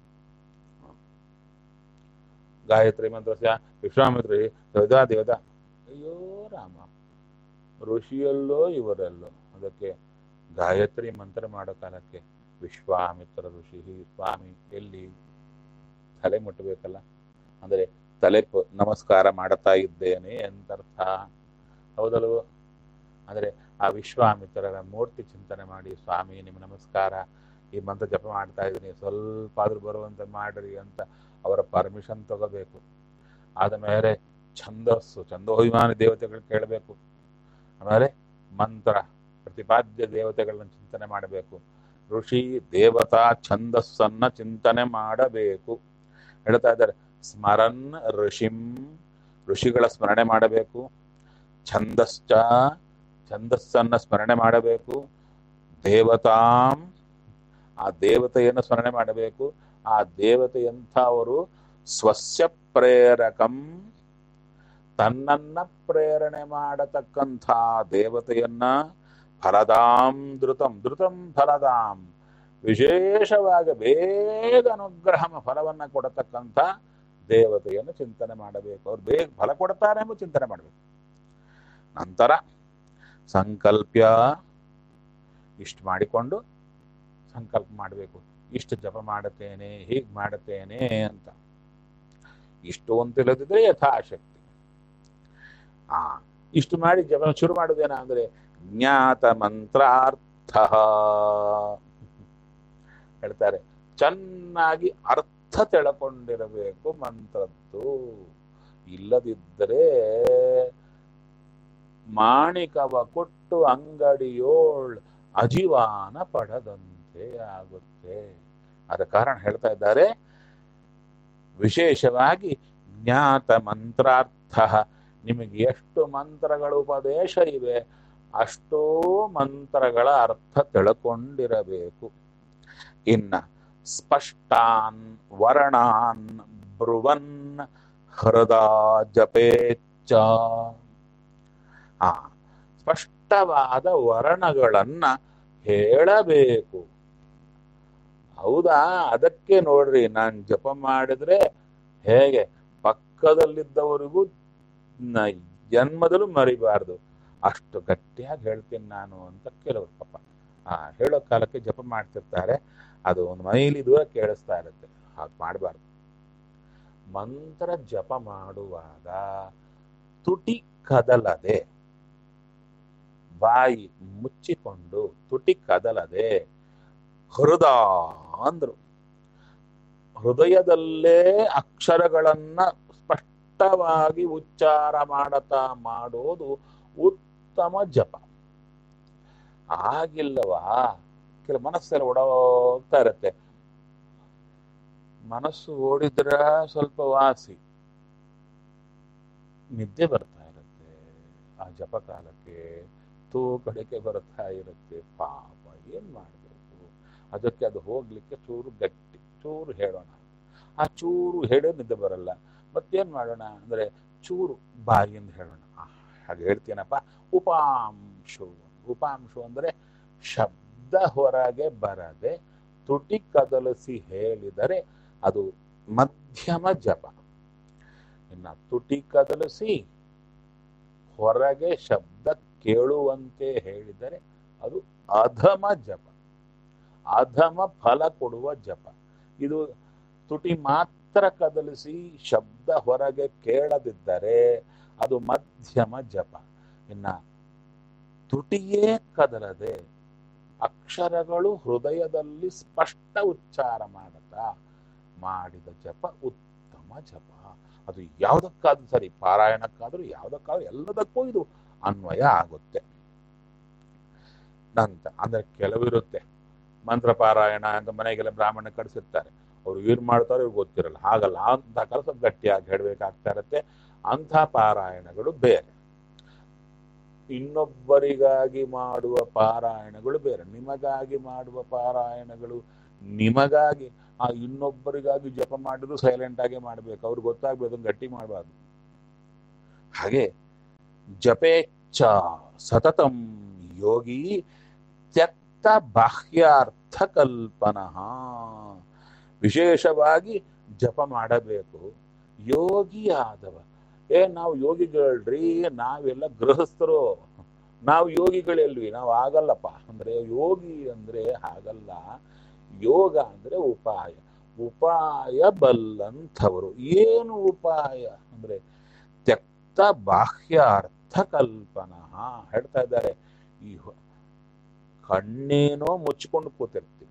ಗಾಯತ್ರಿ ಮಂತ್ರಸ್ಯ ವಿಶ್ವಾಮಿತ್ರಿ ದೇವತಾ ದೇವತಾ ಅಯ್ಯೋ ರಾಮ ಋಷಿಯಲ್ಲೋ ಇವರಲ್ಲೋ ಅದಕ್ಕೆ ಗಾಯತ್ರಿ ಮಂತ್ರ ಮಾಡೋ ಕಾಲಕ್ಕೆ ವಿಶ್ವಾಮಿತ್ರ ಋಷಿ ಸ್ವಾಮಿ ಎಲ್ಲಿ ತಲೆ ಮುಟ್ಟಬೇಕಲ್ಲ ಅಂದರೆ ತಲೆ ಪ- ನಮಸ್ಕಾರ ಮಾಡುತ್ತಾ ಇದ್ದೇನೆ ಅಂತರ್ಥ ಹೌದಲ್ವ ಅಂದರೆ ಆ ವಿಶ್ವಾಮಿತ್ರರ ಮೂರ್ತಿ ಚಿಂತನೆ ಮಾಡಿ ಸ್ವಾಮಿ ನಿಮ್ಮ ನಮಸ್ಕಾರ ಈ ಮಂತ್ರ ಜಪ ಮಾಡ್ತಾ ಇದ್ದೀನಿ ಸ್ವಲ್ಪ ಆದ್ರೂ ಬರುವಂತೆ ಮಾಡ್ರಿ ಅಂತ ಅವರ ಪರ್ಮಿಷನ್ ತಗೋಬೇಕು ಆದಮೇಲೆ ಛಂದಸ್ಸು ಛಂದೋಭಿಮಾನಿ ದೇವತೆಗಳು ಕೇಳಬೇಕು ಆಮೇಲೆ ಮಂತ್ರ ಪ್ರತಿಪಾದ್ಯ ದೇವತೆಗಳನ್ನ ಚಿಂತನೆ ಮಾಡಬೇಕು ಋಷಿ ದೇವತಾ ಛಂದಸ್ಸನ್ನ ಚಿಂತನೆ ಮಾಡಬೇಕು ಹೇಳ್ತಾ ಇದ್ದಾರೆ ಸ್ಮರನ್ ಋಷಿಂ ಋಷಿಗಳ ಸ್ಮರಣೆ ಮಾಡಬೇಕು ಛಂದಶ್ಚ ಛಂದಸ್ಸನ್ನ ಸ್ಮರಣೆ ಮಾಡಬೇಕು ದೇವತಾಂ ಆ ದೇವತೆಯನ್ನು ಸ್ಮರಣೆ ಮಾಡಬೇಕು ಆ ದೇವತೆಯಂಥವರು ಸ್ವಸ್ಯ ಪ್ರೇರಕಂ ತನ್ನನ್ನ ಪ್ರೇರಣೆ ಮಾಡತಕ್ಕಂಥ ದೇವತೆಯನ್ನ ಫಲದಾಂ ಧೃತಂ ಧೃತಂ ಫಲದಾಂ ವಿಶೇಷವಾಗಿ ಬೇಗ ಅನುಗ್ರಹ ಫಲವನ್ನ ಕೊಡತಕ್ಕಂಥ ದೇವತೆಯನ್ನು ಚಿಂತನೆ ಮಾಡಬೇಕು ಅವ್ರು ಬೇಗ ಫಲ ಕೊಡ್ತಾರೆ ಎಂಬ ಚಿಂತನೆ ಮಾಡಬೇಕು ನಂತರ ಸಂಕಲ್ಪ್ಯ ಇಷ್ಟು ಮಾಡಿಕೊಂಡು ಸಂಕಲ್ಪ ಮಾಡಬೇಕು ಇಷ್ಟು ಜಪ ಮಾಡುತ್ತೇನೆ ಹೀಗೆ ಮಾಡುತ್ತೇನೆ ಅಂತ ಇಷ್ಟು ಅಂತ ಇಲ್ಲದಿದ್ರೆ ಯಥಾಶಕ್ತಿ ಆ ಇಷ್ಟು ಮಾಡಿ ಜಪ ಶುರು ಮಾಡುದೇನ ಅಂದ್ರೆ ಜ್ಞಾತ ಮಂತ್ರಾರ್ಥ ಹೇಳ್ತಾರೆ ಚೆನ್ನಾಗಿ ಅರ್ಥ ತಿಳ್ಕೊಂಡಿರಬೇಕು ಮಂತ್ರದ್ದು ಇಲ್ಲದಿದ್ದರೆ ಮಾಣಿಕವ ಕೊಟ್ಟು ಅಂಗಡಿಯೋಳ್ ಅಜಿವಾನ ಪಡದಂತೆ ಆಗುತ್ತೆ ಅದ ಕಾರಣ ಹೇಳ್ತಾ ಇದ್ದಾರೆ ವಿಶೇಷವಾಗಿ ಜ್ಞಾತ ಮಂತ್ರಾರ್ಥ ನಿಮಗೆ ಎಷ್ಟು ಮಂತ್ರಗಳ ಉಪದೇಶ ಇವೆ ಅಷ್ಟೋ ಮಂತ್ರಗಳ ಅರ್ಥ ತಿಳ್ಕೊಂಡಿರಬೇಕು ಇನ್ನ ಸ್ಪಷ್ಟಾನ್ ವರ್ಣಾನ್ ಬ್ರುವನ್ ಹೃದ ಜಪೇಚ್ಛ ಆ ಸ್ಪಷ್ಟವಾದ ವರ್ಣಗಳನ್ನ ಹೇಳಬೇಕು ಹೌದಾ ಅದಕ್ಕೆ ನೋಡ್ರಿ ನಾನು ಜಪ ಮಾಡಿದ್ರೆ ಹೇಗೆ ಪಕ್ಕದಲ್ಲಿದ್ದವರಿಗೂ ನ- ಜನ್ಮದಲ್ಲೂ ಮರಿಬಾರ್ದು ಅಷ್ಟು ಗಟ್ಟಿಯಾಗಿ ಹೇಳ್ತೀನಿ ನಾನು ಅಂತ ಕೆಲವರು ಪಾಪ ಆ ಹೇಳೋ ಕಾಲಕ್ಕೆ ಜಪ ಮಾಡ್ತಿರ್ತಾರೆ ಅದು ಒಂದು ಮೈಲಿ ದೂರ ಕೇಳಿಸ್ತಾ ಇರುತ್ತೆ ಹಾಗೆ ಮಾಡಬಾರ್ದು ಮಂತ್ರ ಜಪ ಮಾಡುವಾಗ ತುಟಿ ಕದಲದೆ ಬಾಯಿ ಮುಚ್ಚಿಕೊಂಡು ತುಟಿ ಕದಲದೆ ಹೃದ ಅಂದ್ರು ಹೃದಯದಲ್ಲೇ ಅಕ್ಷರಗಳನ್ನ ಸ್ಪಷ್ಟವಾಗಿ ಉಚ್ಚಾರ ಮಾಡತಾ ಮಾಡೋದು ಉತ್ತಮ ಜಪ ಆಗಿಲ್ಲವಾ ಕೆಲ ಮನಸ್ಸೆಲ್ಲ ಓಡೋಗ್ತಾ ಇರತ್ತೆ ಮನಸ್ಸು ಓಡಿದ್ರ ಸ್ವಲ್ಪ ವಾಸಿ ನಿದ್ದೆ ಬರ್ತಾ ಇರುತ್ತೆ ಆ ಜಪಕಾಲಕ್ಕೆ ತೋ ಕಡೆಗೆ ಬರ್ತಾ ಇರುತ್ತೆ ಪಾಪ ಏನ್ ಮಾಡಬೇಕು ಅದಕ್ಕೆ ಅದು ಹೋಗ್ಲಿಕ್ಕೆ ಚೂರು ಗಟ್ಟಿ ಚೂರು ಹೇಳೋಣ ಆ ಚೂರು ಹೇಳೋ ನಿದ್ದೆ ಬರಲ್ಲ ಮತ್ತೇನ್ ಮಾಡೋಣ ಅಂದ್ರೆ ಚೂರು ಬಾಯಿಯಿಂದ ಹೇಳೋಣ ಆ, ಹಾಗೆ ಹೇಳ್ತೀನಪ್ಪ ಉಪಾಂಶು ಉಪಾಂಶು ಅಂದ್ರೆ ಶಬ್ದ ಹೊರಗೆ ಬರದೆ ತುಟಿ ಕದಲಿಸಿ ಹೇಳಿದರೆ ಅದು ಮಧ್ಯಮ ಜಪ ಇನ್ನ ತುಟಿ ಕದಲಿಸಿ ಹೊರಗೆ ಶಬ್ದ ಕೇಳುವಂತೆ ಹೇಳಿದರೆ ಅದು ಅಧಮ ಜಪ ಅಧಮ ಫಲ ಕೊಡುವ ಜಪ ಇದು ತುಟಿ ಮಾತ್ರ ಕದಲಿಸಿ ಶಬ್ದ ಹೊರಗೆ ಕೇಳದಿದ್ದರೆ ಅದು ಮಧ್ಯಮ ಜಪ ಇನ್ನ ತುಟಿಯೇ ಕದಲದೆ ಅಕ್ಷರಗಳು ಹೃದಯದಲ್ಲಿ ಸ್ಪಷ್ಟ ಉಚ್ಚಾರ ಮಾಡುತ್ತಾ ಮಾಡಿದ ಜಪ ಉತ್ತಮ ಜಪ ಅದು ಯಾವುದಕ್ಕಾದ್ರೂ ಸರಿ ಪಾರಾಯಣಕ್ಕಾದ್ರೂ ಯಾವುದಕ್ಕಾದ್ರೂ ಎಲ್ಲದಕ್ಕೂ ಇದು ಅನ್ವಯ ಆಗುತ್ತೆ ನಂತ ಅಂದ್ರೆ ಕೆಲವಿರುತ್ತೆ ಮಂತ್ರ ಪಾರಾಯಣ ಅಂತ ಮನೆಗೆಲ್ಲ ಬ್ರಾಹ್ಮಣ ಕಡಿಸಿರ್ತಾರೆ ಅವ್ರು ಏನ್ ಮಾಡ್ತಾರೋ ಇವ್ರಿಗೆ ಗೊತ್ತಿರಲ್ಲ ಹಾಗಲ್ಲ ಅಂತ ಕೆಲಸ ಗಟ್ಟಿಯಾಗಿ ಹೇಳಬೇಕಾಗ್ತಾ ಇರತ್ತೆ ಅಂಥ ಪಾರಾಯಣಗಳು ಬೇರೆ ಇನ್ನೊಬ್ಬರಿಗಾಗಿ ಮಾಡುವ ಪಾರಾಯಣಗಳು ಬೇರೆ ನಿಮಗಾಗಿ ಮಾಡುವ ಪಾರಾಯಣಗಳು ನಿಮಗಾಗಿ ಆ ಇನ್ನೊಬ್ಬರಿಗಾಗಿ ಜಪ ಮಾಡಿದ್ರು ಸೈಲೆಂಟ್ ಆಗಿ ಮಾಡ್ಬೇಕು ಅವ್ರಿಗೆ ಗೊತ್ತಾಗ್ಬೇಕು ಗಟ್ಟಿ ಮಾಡಬಾರ್ದು ಹಾಗೆ ಜಪೇಚ್ಛ ಸತತಂ ಯೋಗಿ ತ್ಯಕ್ತ ಬಾಹ್ಯಾರ್ಥ ಕಲ್ಪನಃ ವಿಶೇಷವಾಗಿ ಜಪ ಮಾಡಬೇಕು ಯೋಗಿ ಆದವ ಏ ನಾವು ಯೋಗಿಗಳ್ರಿ ನಾವೆಲ್ಲ ಗೃಹಸ್ಥರು ನಾವು ಯೋಗಿಗಳೆಲ್ವಿ ನಾವು ಆಗಲ್ಲಪ್ಪ ಅಂದ್ರೆ ಯೋಗಿ ಅಂದ್ರೆ ಹಾಗಲ್ಲ ಯೋಗ ಅಂದ್ರೆ ಉಪಾಯ ಉಪಾಯ ಬಲ್ಲಂಥವರು ಏನು ಉಪಾಯ ಅಂದ್ರೆ ತ್ಯಕ್ತ ಬಾಹ್ಯಾರ್ಥ ಕಲ್ಪನಃ ಹೇಳ್ತಾ ಇದ್ದಾರೆ ಈ ಹೊ- ಕಣ್ಣೇನೋ ಮುಚ್ಚಿಕೊಂಡು ಕೂತಿರ್ತೀವಿ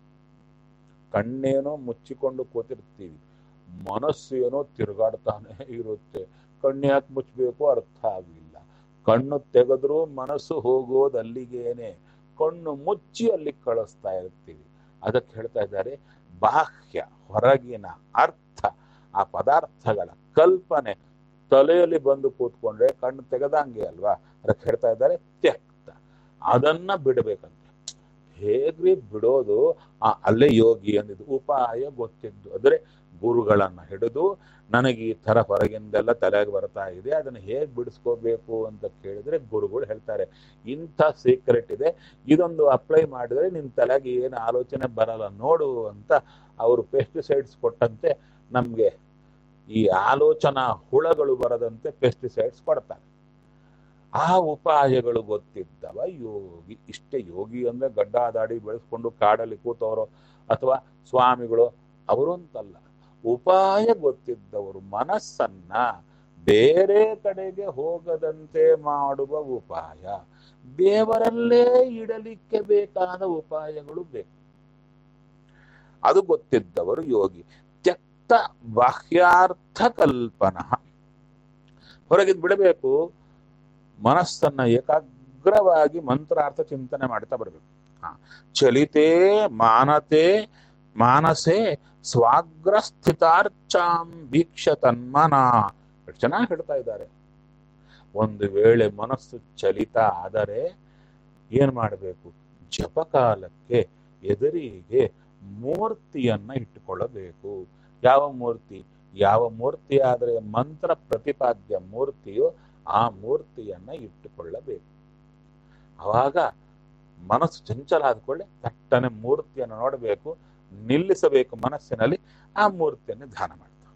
ಕಣ್ಣೇನೋ ಮುಚ್ಚಿಕೊಂಡು ಕೂತಿರ್ತೀವಿ ಮನಸ್ಸು ಏನೋ ತಿರುಗಾಡ್ತಾನೆ ಇರುತ್ತೆ ಕಣ್ಣು ಯಾಕೆ ಮುಚ್ಚಬೇಕು ಅರ್ಥ ಆಗಲಿಲ್ಲ ಕಣ್ಣು ತೆಗೆದ್ರೂ ಮನಸ್ಸು ಹೋಗೋದು ಅಲ್ಲಿಗೇನೆ ಕಣ್ಣು ಮುಚ್ಚಿ ಅಲ್ಲಿ ಕಳಿಸ್ತಾ ಇರ್ತೀವಿ ಅದಕ್ಕೆ ಹೇಳ್ತಾ ಇದ್ದಾರೆ ಬಾಹ್ಯ ಹೊರಗಿನ ಅರ್ಥ ಆ ಪದಾರ್ಥಗಳ ಕಲ್ಪನೆ ತಲೆಯಲ್ಲಿ ಬಂದು ಕೂತ್ಕೊಂಡ್ರೆ ಕಣ್ಣು ತೆಗೆದಂಗೆ ಅಲ್ವಾ ಅದಕ್ಕೆ ಹೇಳ್ತಾ ಇದ್ದಾರೆ ತ್ಯಕ್ತ ಅದನ್ನ ಬಿಡಬೇಕಂತೆ ಹೇಗ್ರಿ ಬಿಡೋದು ಆ ಅಲ್ಲೇ ಯೋಗಿ ಅಂದಿದ್ದು ಉಪಾಯ ಗೊತ್ತಿದ್ದು ಅಂದ್ರೆ ಗುರುಗಳನ್ನ ಹಿಡಿದು ನನಗೆ ಈ ತರ ಹೊರಗಿಂದೆಲ್ಲ ತಲೆಗೆ ಬರ್ತಾ ಇದೆ ಅದನ್ನ ಹೇಗ್ ಬಿಡಿಸ್ಕೋಬೇಕು ಅಂತ ಕೇಳಿದ್ರೆ ಗುರುಗಳು ಹೇಳ್ತಾರೆ ಇಂಥ ಸೀಕ್ರೆಟ್ ಇದೆ ಇದೊಂದು ಅಪ್ಲೈ ಮಾಡಿದ್ರೆ ನಿನ್ ತಲೆಗೆ ಏನು ಆಲೋಚನೆ ಬರಲ್ಲ ನೋಡು ಅಂತ ಅವರು ಪೆಸ್ಟಿಸೈಡ್ಸ್ ಕೊಟ್ಟಂತೆ ನಮ್ಗೆ ಈ ಆಲೋಚನಾ ಹುಳಗಳು ಬರದಂತೆ ಪೆಸ್ಟಿಸೈಡ್ಸ್ ಕೊಡ್ತಾರೆ ಆ ಉಪಾಯಗಳು ಗೊತ್ತಿದ್ದವ ಯೋಗಿ ಇಷ್ಟೇ ಯೋಗಿ ಅಂದ್ರೆ ಗಡ್ಡ ದಾಡಿ ಬೆಳೆಸ್ಕೊಂಡು ಕಾಡಲ್ಲಿ ಕೂತವರು ಅಥವಾ ಸ್ವಾಮಿಗಳು ಅವರು ಅಂತಲ್ಲ ಉಪಾಯ ಗೊತ್ತಿದ್ದವರು ಮನಸ್ಸನ್ನ ಬೇರೆ ಕಡೆಗೆ ಹೋಗದಂತೆ ಮಾಡುವ ಉಪಾಯ ದೇವರಲ್ಲೇ ಇಡಲಿಕ್ಕೆ ಬೇಕಾದ ಉಪಾಯಗಳು ಬೇಕು ಅದು ಗೊತ್ತಿದ್ದವರು ಯೋಗಿ ತ್ಯಕ್ತ ಬಾಹ್ಯಾರ್ಥ ಕಲ್ಪನಃ ಹೊರಗಿದ್ ಬಿಡಬೇಕು ಮನಸ್ಸನ್ನ ಏಕಾಗ್ರವಾಗಿ ಮಂತ್ರಾರ್ಥ ಚಿಂತನೆ ಮಾಡ್ತಾ ಬರಬೇಕು ಹಾ ಚಲಿತೆ ಮಾನತೆ ಮಾನಸೆ ಸ್ವಾಗ್ರ ಸ್ಥಿತಾರ್ಚಾಂ ವೀಕ್ಷ ತನ್ಮನ ಎಷ್ಟು ಚೆನ್ನಾಗಿ ಹೇಳ್ತಾ ಇದ್ದಾರೆ ಒಂದು ವೇಳೆ ಮನಸ್ಸು ಚಲಿತ ಆದರೆ ಏನ್ ಮಾಡಬೇಕು ಜಪಕಾಲಕ್ಕೆ ಎದುರಿಗೆ ಮೂರ್ತಿಯನ್ನ ಇಟ್ಟುಕೊಳ್ಳಬೇಕು ಯಾವ ಮೂರ್ತಿ ಯಾವ ಮೂರ್ತಿ ಆದರೆ ಮಂತ್ರ ಪ್ರತಿಪಾದ್ಯ ಮೂರ್ತಿಯೋ ಆ ಮೂರ್ತಿಯನ್ನ ಇಟ್ಟುಕೊಳ್ಳಬೇಕು ಅವಾಗ ಮನಸ್ಸು ಚಂಚಲ ಆದ್ಕೊಳ್ಳೆ ತಟ್ಟನೆ ಮೂರ್ತಿಯನ್ನು ನೋಡಬೇಕು ನಿಲ್ಲಿಸಬೇಕು ಮನಸ್ಸಿನಲ್ಲಿ ಆ ಮೂರ್ತಿಯನ್ನು ಧ್ಯಾನ ಮಾಡ್ತಾರೆ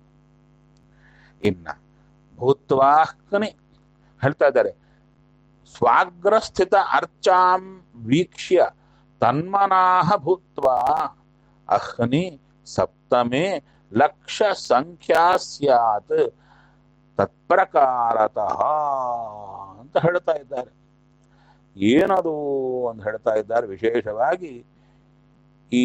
ಇನ್ನ ಭೂತ್ವಾಹ್ನಿ ಹೇಳ್ತಾ ಇದ್ದಾರೆ ಸ್ವಾಗ್ರಸ್ಥಿತ ಅರ್ಚಾಂ ವೀಕ್ಷ್ಯ ತನ್ಮನಾಹ ಭೂತ್ವ ಅಹ್ನಿ ಸಪ್ತಮೇ ಲಕ್ಷ ಸಂಖ್ಯಾ ಸ್ಯಾತ್ ತತ್ಪ್ರಕಾರತಃ ಅಂತ ಹೇಳ್ತಾ ಇದ್ದಾರೆ ಏನದು ಅಂತ ಹೇಳ್ತಾ ಇದ್ದಾರೆ ವಿಶೇಷವಾಗಿ ಈ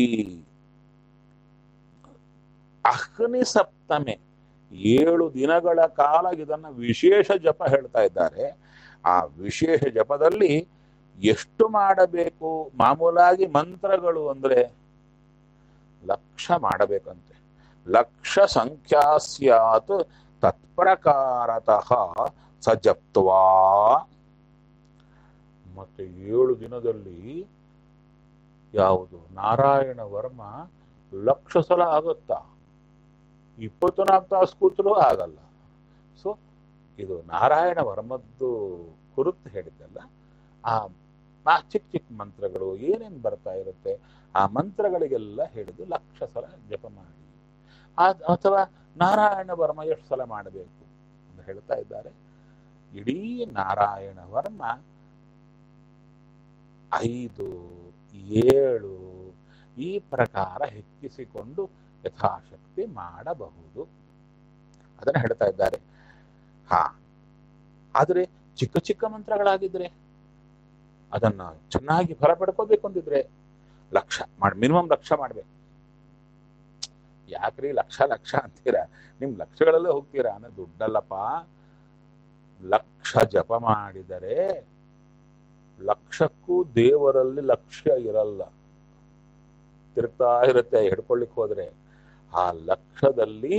ಅಹ್ನಿ ಸಪ್ತಮೆ ಏಳು ದಿನಗಳ ಕಾಲ ಇದನ್ನ ವಿಶೇಷ ಜಪ ಹೇಳ್ತಾ ಇದ್ದಾರೆ ಆ ವಿಶೇಷ ಜಪದಲ್ಲಿ ಎಷ್ಟು ಮಾಡಬೇಕು ಮಾಮೂಲಾಗಿ ಮಂತ್ರಗಳು ಅಂದ್ರೆ ಲಕ್ಷ ಮಾಡಬೇಕಂತೆ ಲಕ್ಷ ಸಂಖ್ಯಾ ಸ್ಯಾತ್ ತತ್ಪ್ರಕಾರತಃ ಸಜಪ್ತ್ವಾ ಮತ್ತೆ ಏಳು ದಿನದಲ್ಲಿ ಯಾವುದು ನಾರಾಯಣ ವರ್ಮ ಲಕ್ಷ ಸಲ ಆಗುತ್ತಾ ಇಪ್ಪತ್ನಾಲ್ಕು ತಾಸು ಕೂತರೂ ಆಗಲ್ಲ ಸೊ ಇದು ನಾರಾಯಣ ವರ್ಮದ್ದು ಕುರಿತು ಹೇಳಿದ್ದಲ್ಲ ಆ ಆ ಚಿಕ್ಕ ಚಿಕ್ಕ ಮಂತ್ರಗಳು ಏನೇನು ಬರ್ತಾ ಇರುತ್ತೆ ಆ ಮಂತ್ರಗಳಿಗೆಲ್ಲ ಹೇಳಿದ್ದು ಲಕ್ಷ ಸಲ ಜಪ ಮಾಡಿ ಆ- ಅಥವಾ ನಾರಾಯಣ ವರ್ಮ ಎಷ್ಟು ಸಲ ಮಾಡಬೇಕು ಅಂತ ಹೇಳ್ತಾ ಇದ್ದಾರೆ ಇಡೀ ನಾರಾಯಣ ವರ್ಮ ಐದು ಏಳು ಈ ಪ್ರಕಾರ ಹೆಚ್ಚಿಸಿಕೊಂಡು ಯಥಾಶಕ್ತಿ ಮಾಡಬಹುದು ಅದನ್ನ ಹೇಳ್ತಾ ಇದ್ದಾರೆ ಹಾ ಆದರೆ ಚಿಕ್ಕ ಚಿಕ್ಕ ಮಂತ್ರಗಳಾಗಿದ್ರೆ ಅದನ್ನ ಚೆನ್ನಾಗಿ ಫಲ ಪಡ್ಕೋಬೇಕು ಅಂದಿದ್ರೆ ಲಕ್ಷ ಮಾಡಿ ಮಿನಿಮಮ್ ಲಕ್ಷ ಮಾಡ್ಬೇಕು ಯಾಕ್ರಿ ಲಕ್ಷ ಲಕ್ಷ ಅಂತೀರಾ ನಿಮ್ ಲಕ್ಷಗಳಲ್ಲೇ ಹೋಗ್ತೀರಾ ಅನ್ನೋ ದುಡ್ಡಲ್ಲಪ್ಪ ಲಕ್ಷ ಜಪ ಮಾಡಿದರೆ ಲಕ್ಷಕ್ಕೂ ದೇವರಲ್ಲಿ ಲಕ್ಷ್ಯ ಇರಲ್ಲ ತಿರುಗ್ತಾ ಇರುತ್ತೆ ಹಿಡ್ಕೊಳ್ಳಿಕ್ ಹೋದ್ರೆ ಆ ಲಕ್ಷದಲ್ಲಿ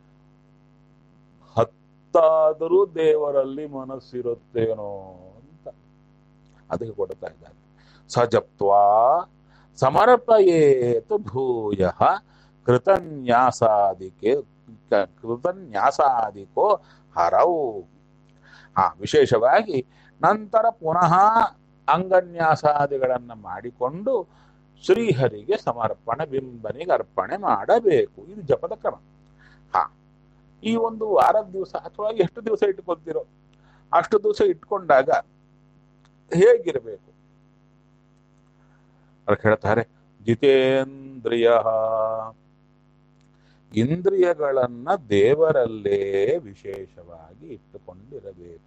ಹತ್ತಾದರೂ ದೇವರಲ್ಲಿ ಮನಸ್ಸಿರುತ್ತೇನೋ ಅಂತ ಅದಕ್ಕೆ ಕೊಡ್ತಾ ಇದ್ದಾರೆ ಸಜಪ್ತ್ವಾ ಸಮರ್ಪಯೇತು ಭೂಯ ಕೃತನ್ಯಾಸಾದಿಕೆ ಕ- ಕೃತನ್ಯಾಸಾದಿಕೋ ಹರವು ಆ ವಿಶೇಷವಾಗಿ ನಂತರ ಪುನಃ ಅಂಗನ್ಯಾಸಾದಿಗಳನ್ನು ಮಾಡಿಕೊಂಡು ಶ್ರೀಹರಿಗೆ ಸಮರ್ಪಣೆ ಬಿಂಬನಿಗೆ ಅರ್ಪಣೆ ಮಾಡಬೇಕು ಇದು ಜಪದ ಕ್ರಮ ಹಾ ಈ ಒಂದು ವಾರದ ದಿವಸ ಅಥವಾ ಎಷ್ಟು ದಿವಸ ಇಟ್ಕೊತೀರೋ ಅಷ್ಟು ದಿವಸ ಇಟ್ಕೊಂಡಾಗ ಹೇಗಿರಬೇಕು ಅದಕ್ಕೆ ಹೇಳ್ತಾರೆ ಜಿತೇಂದ್ರಿಯ ಇಂದ್ರಿಯಗಳನ್ನ ದೇವರಲ್ಲೇ ವಿಶೇಷವಾಗಿ ಇಟ್ಟುಕೊಂಡಿರಬೇಕು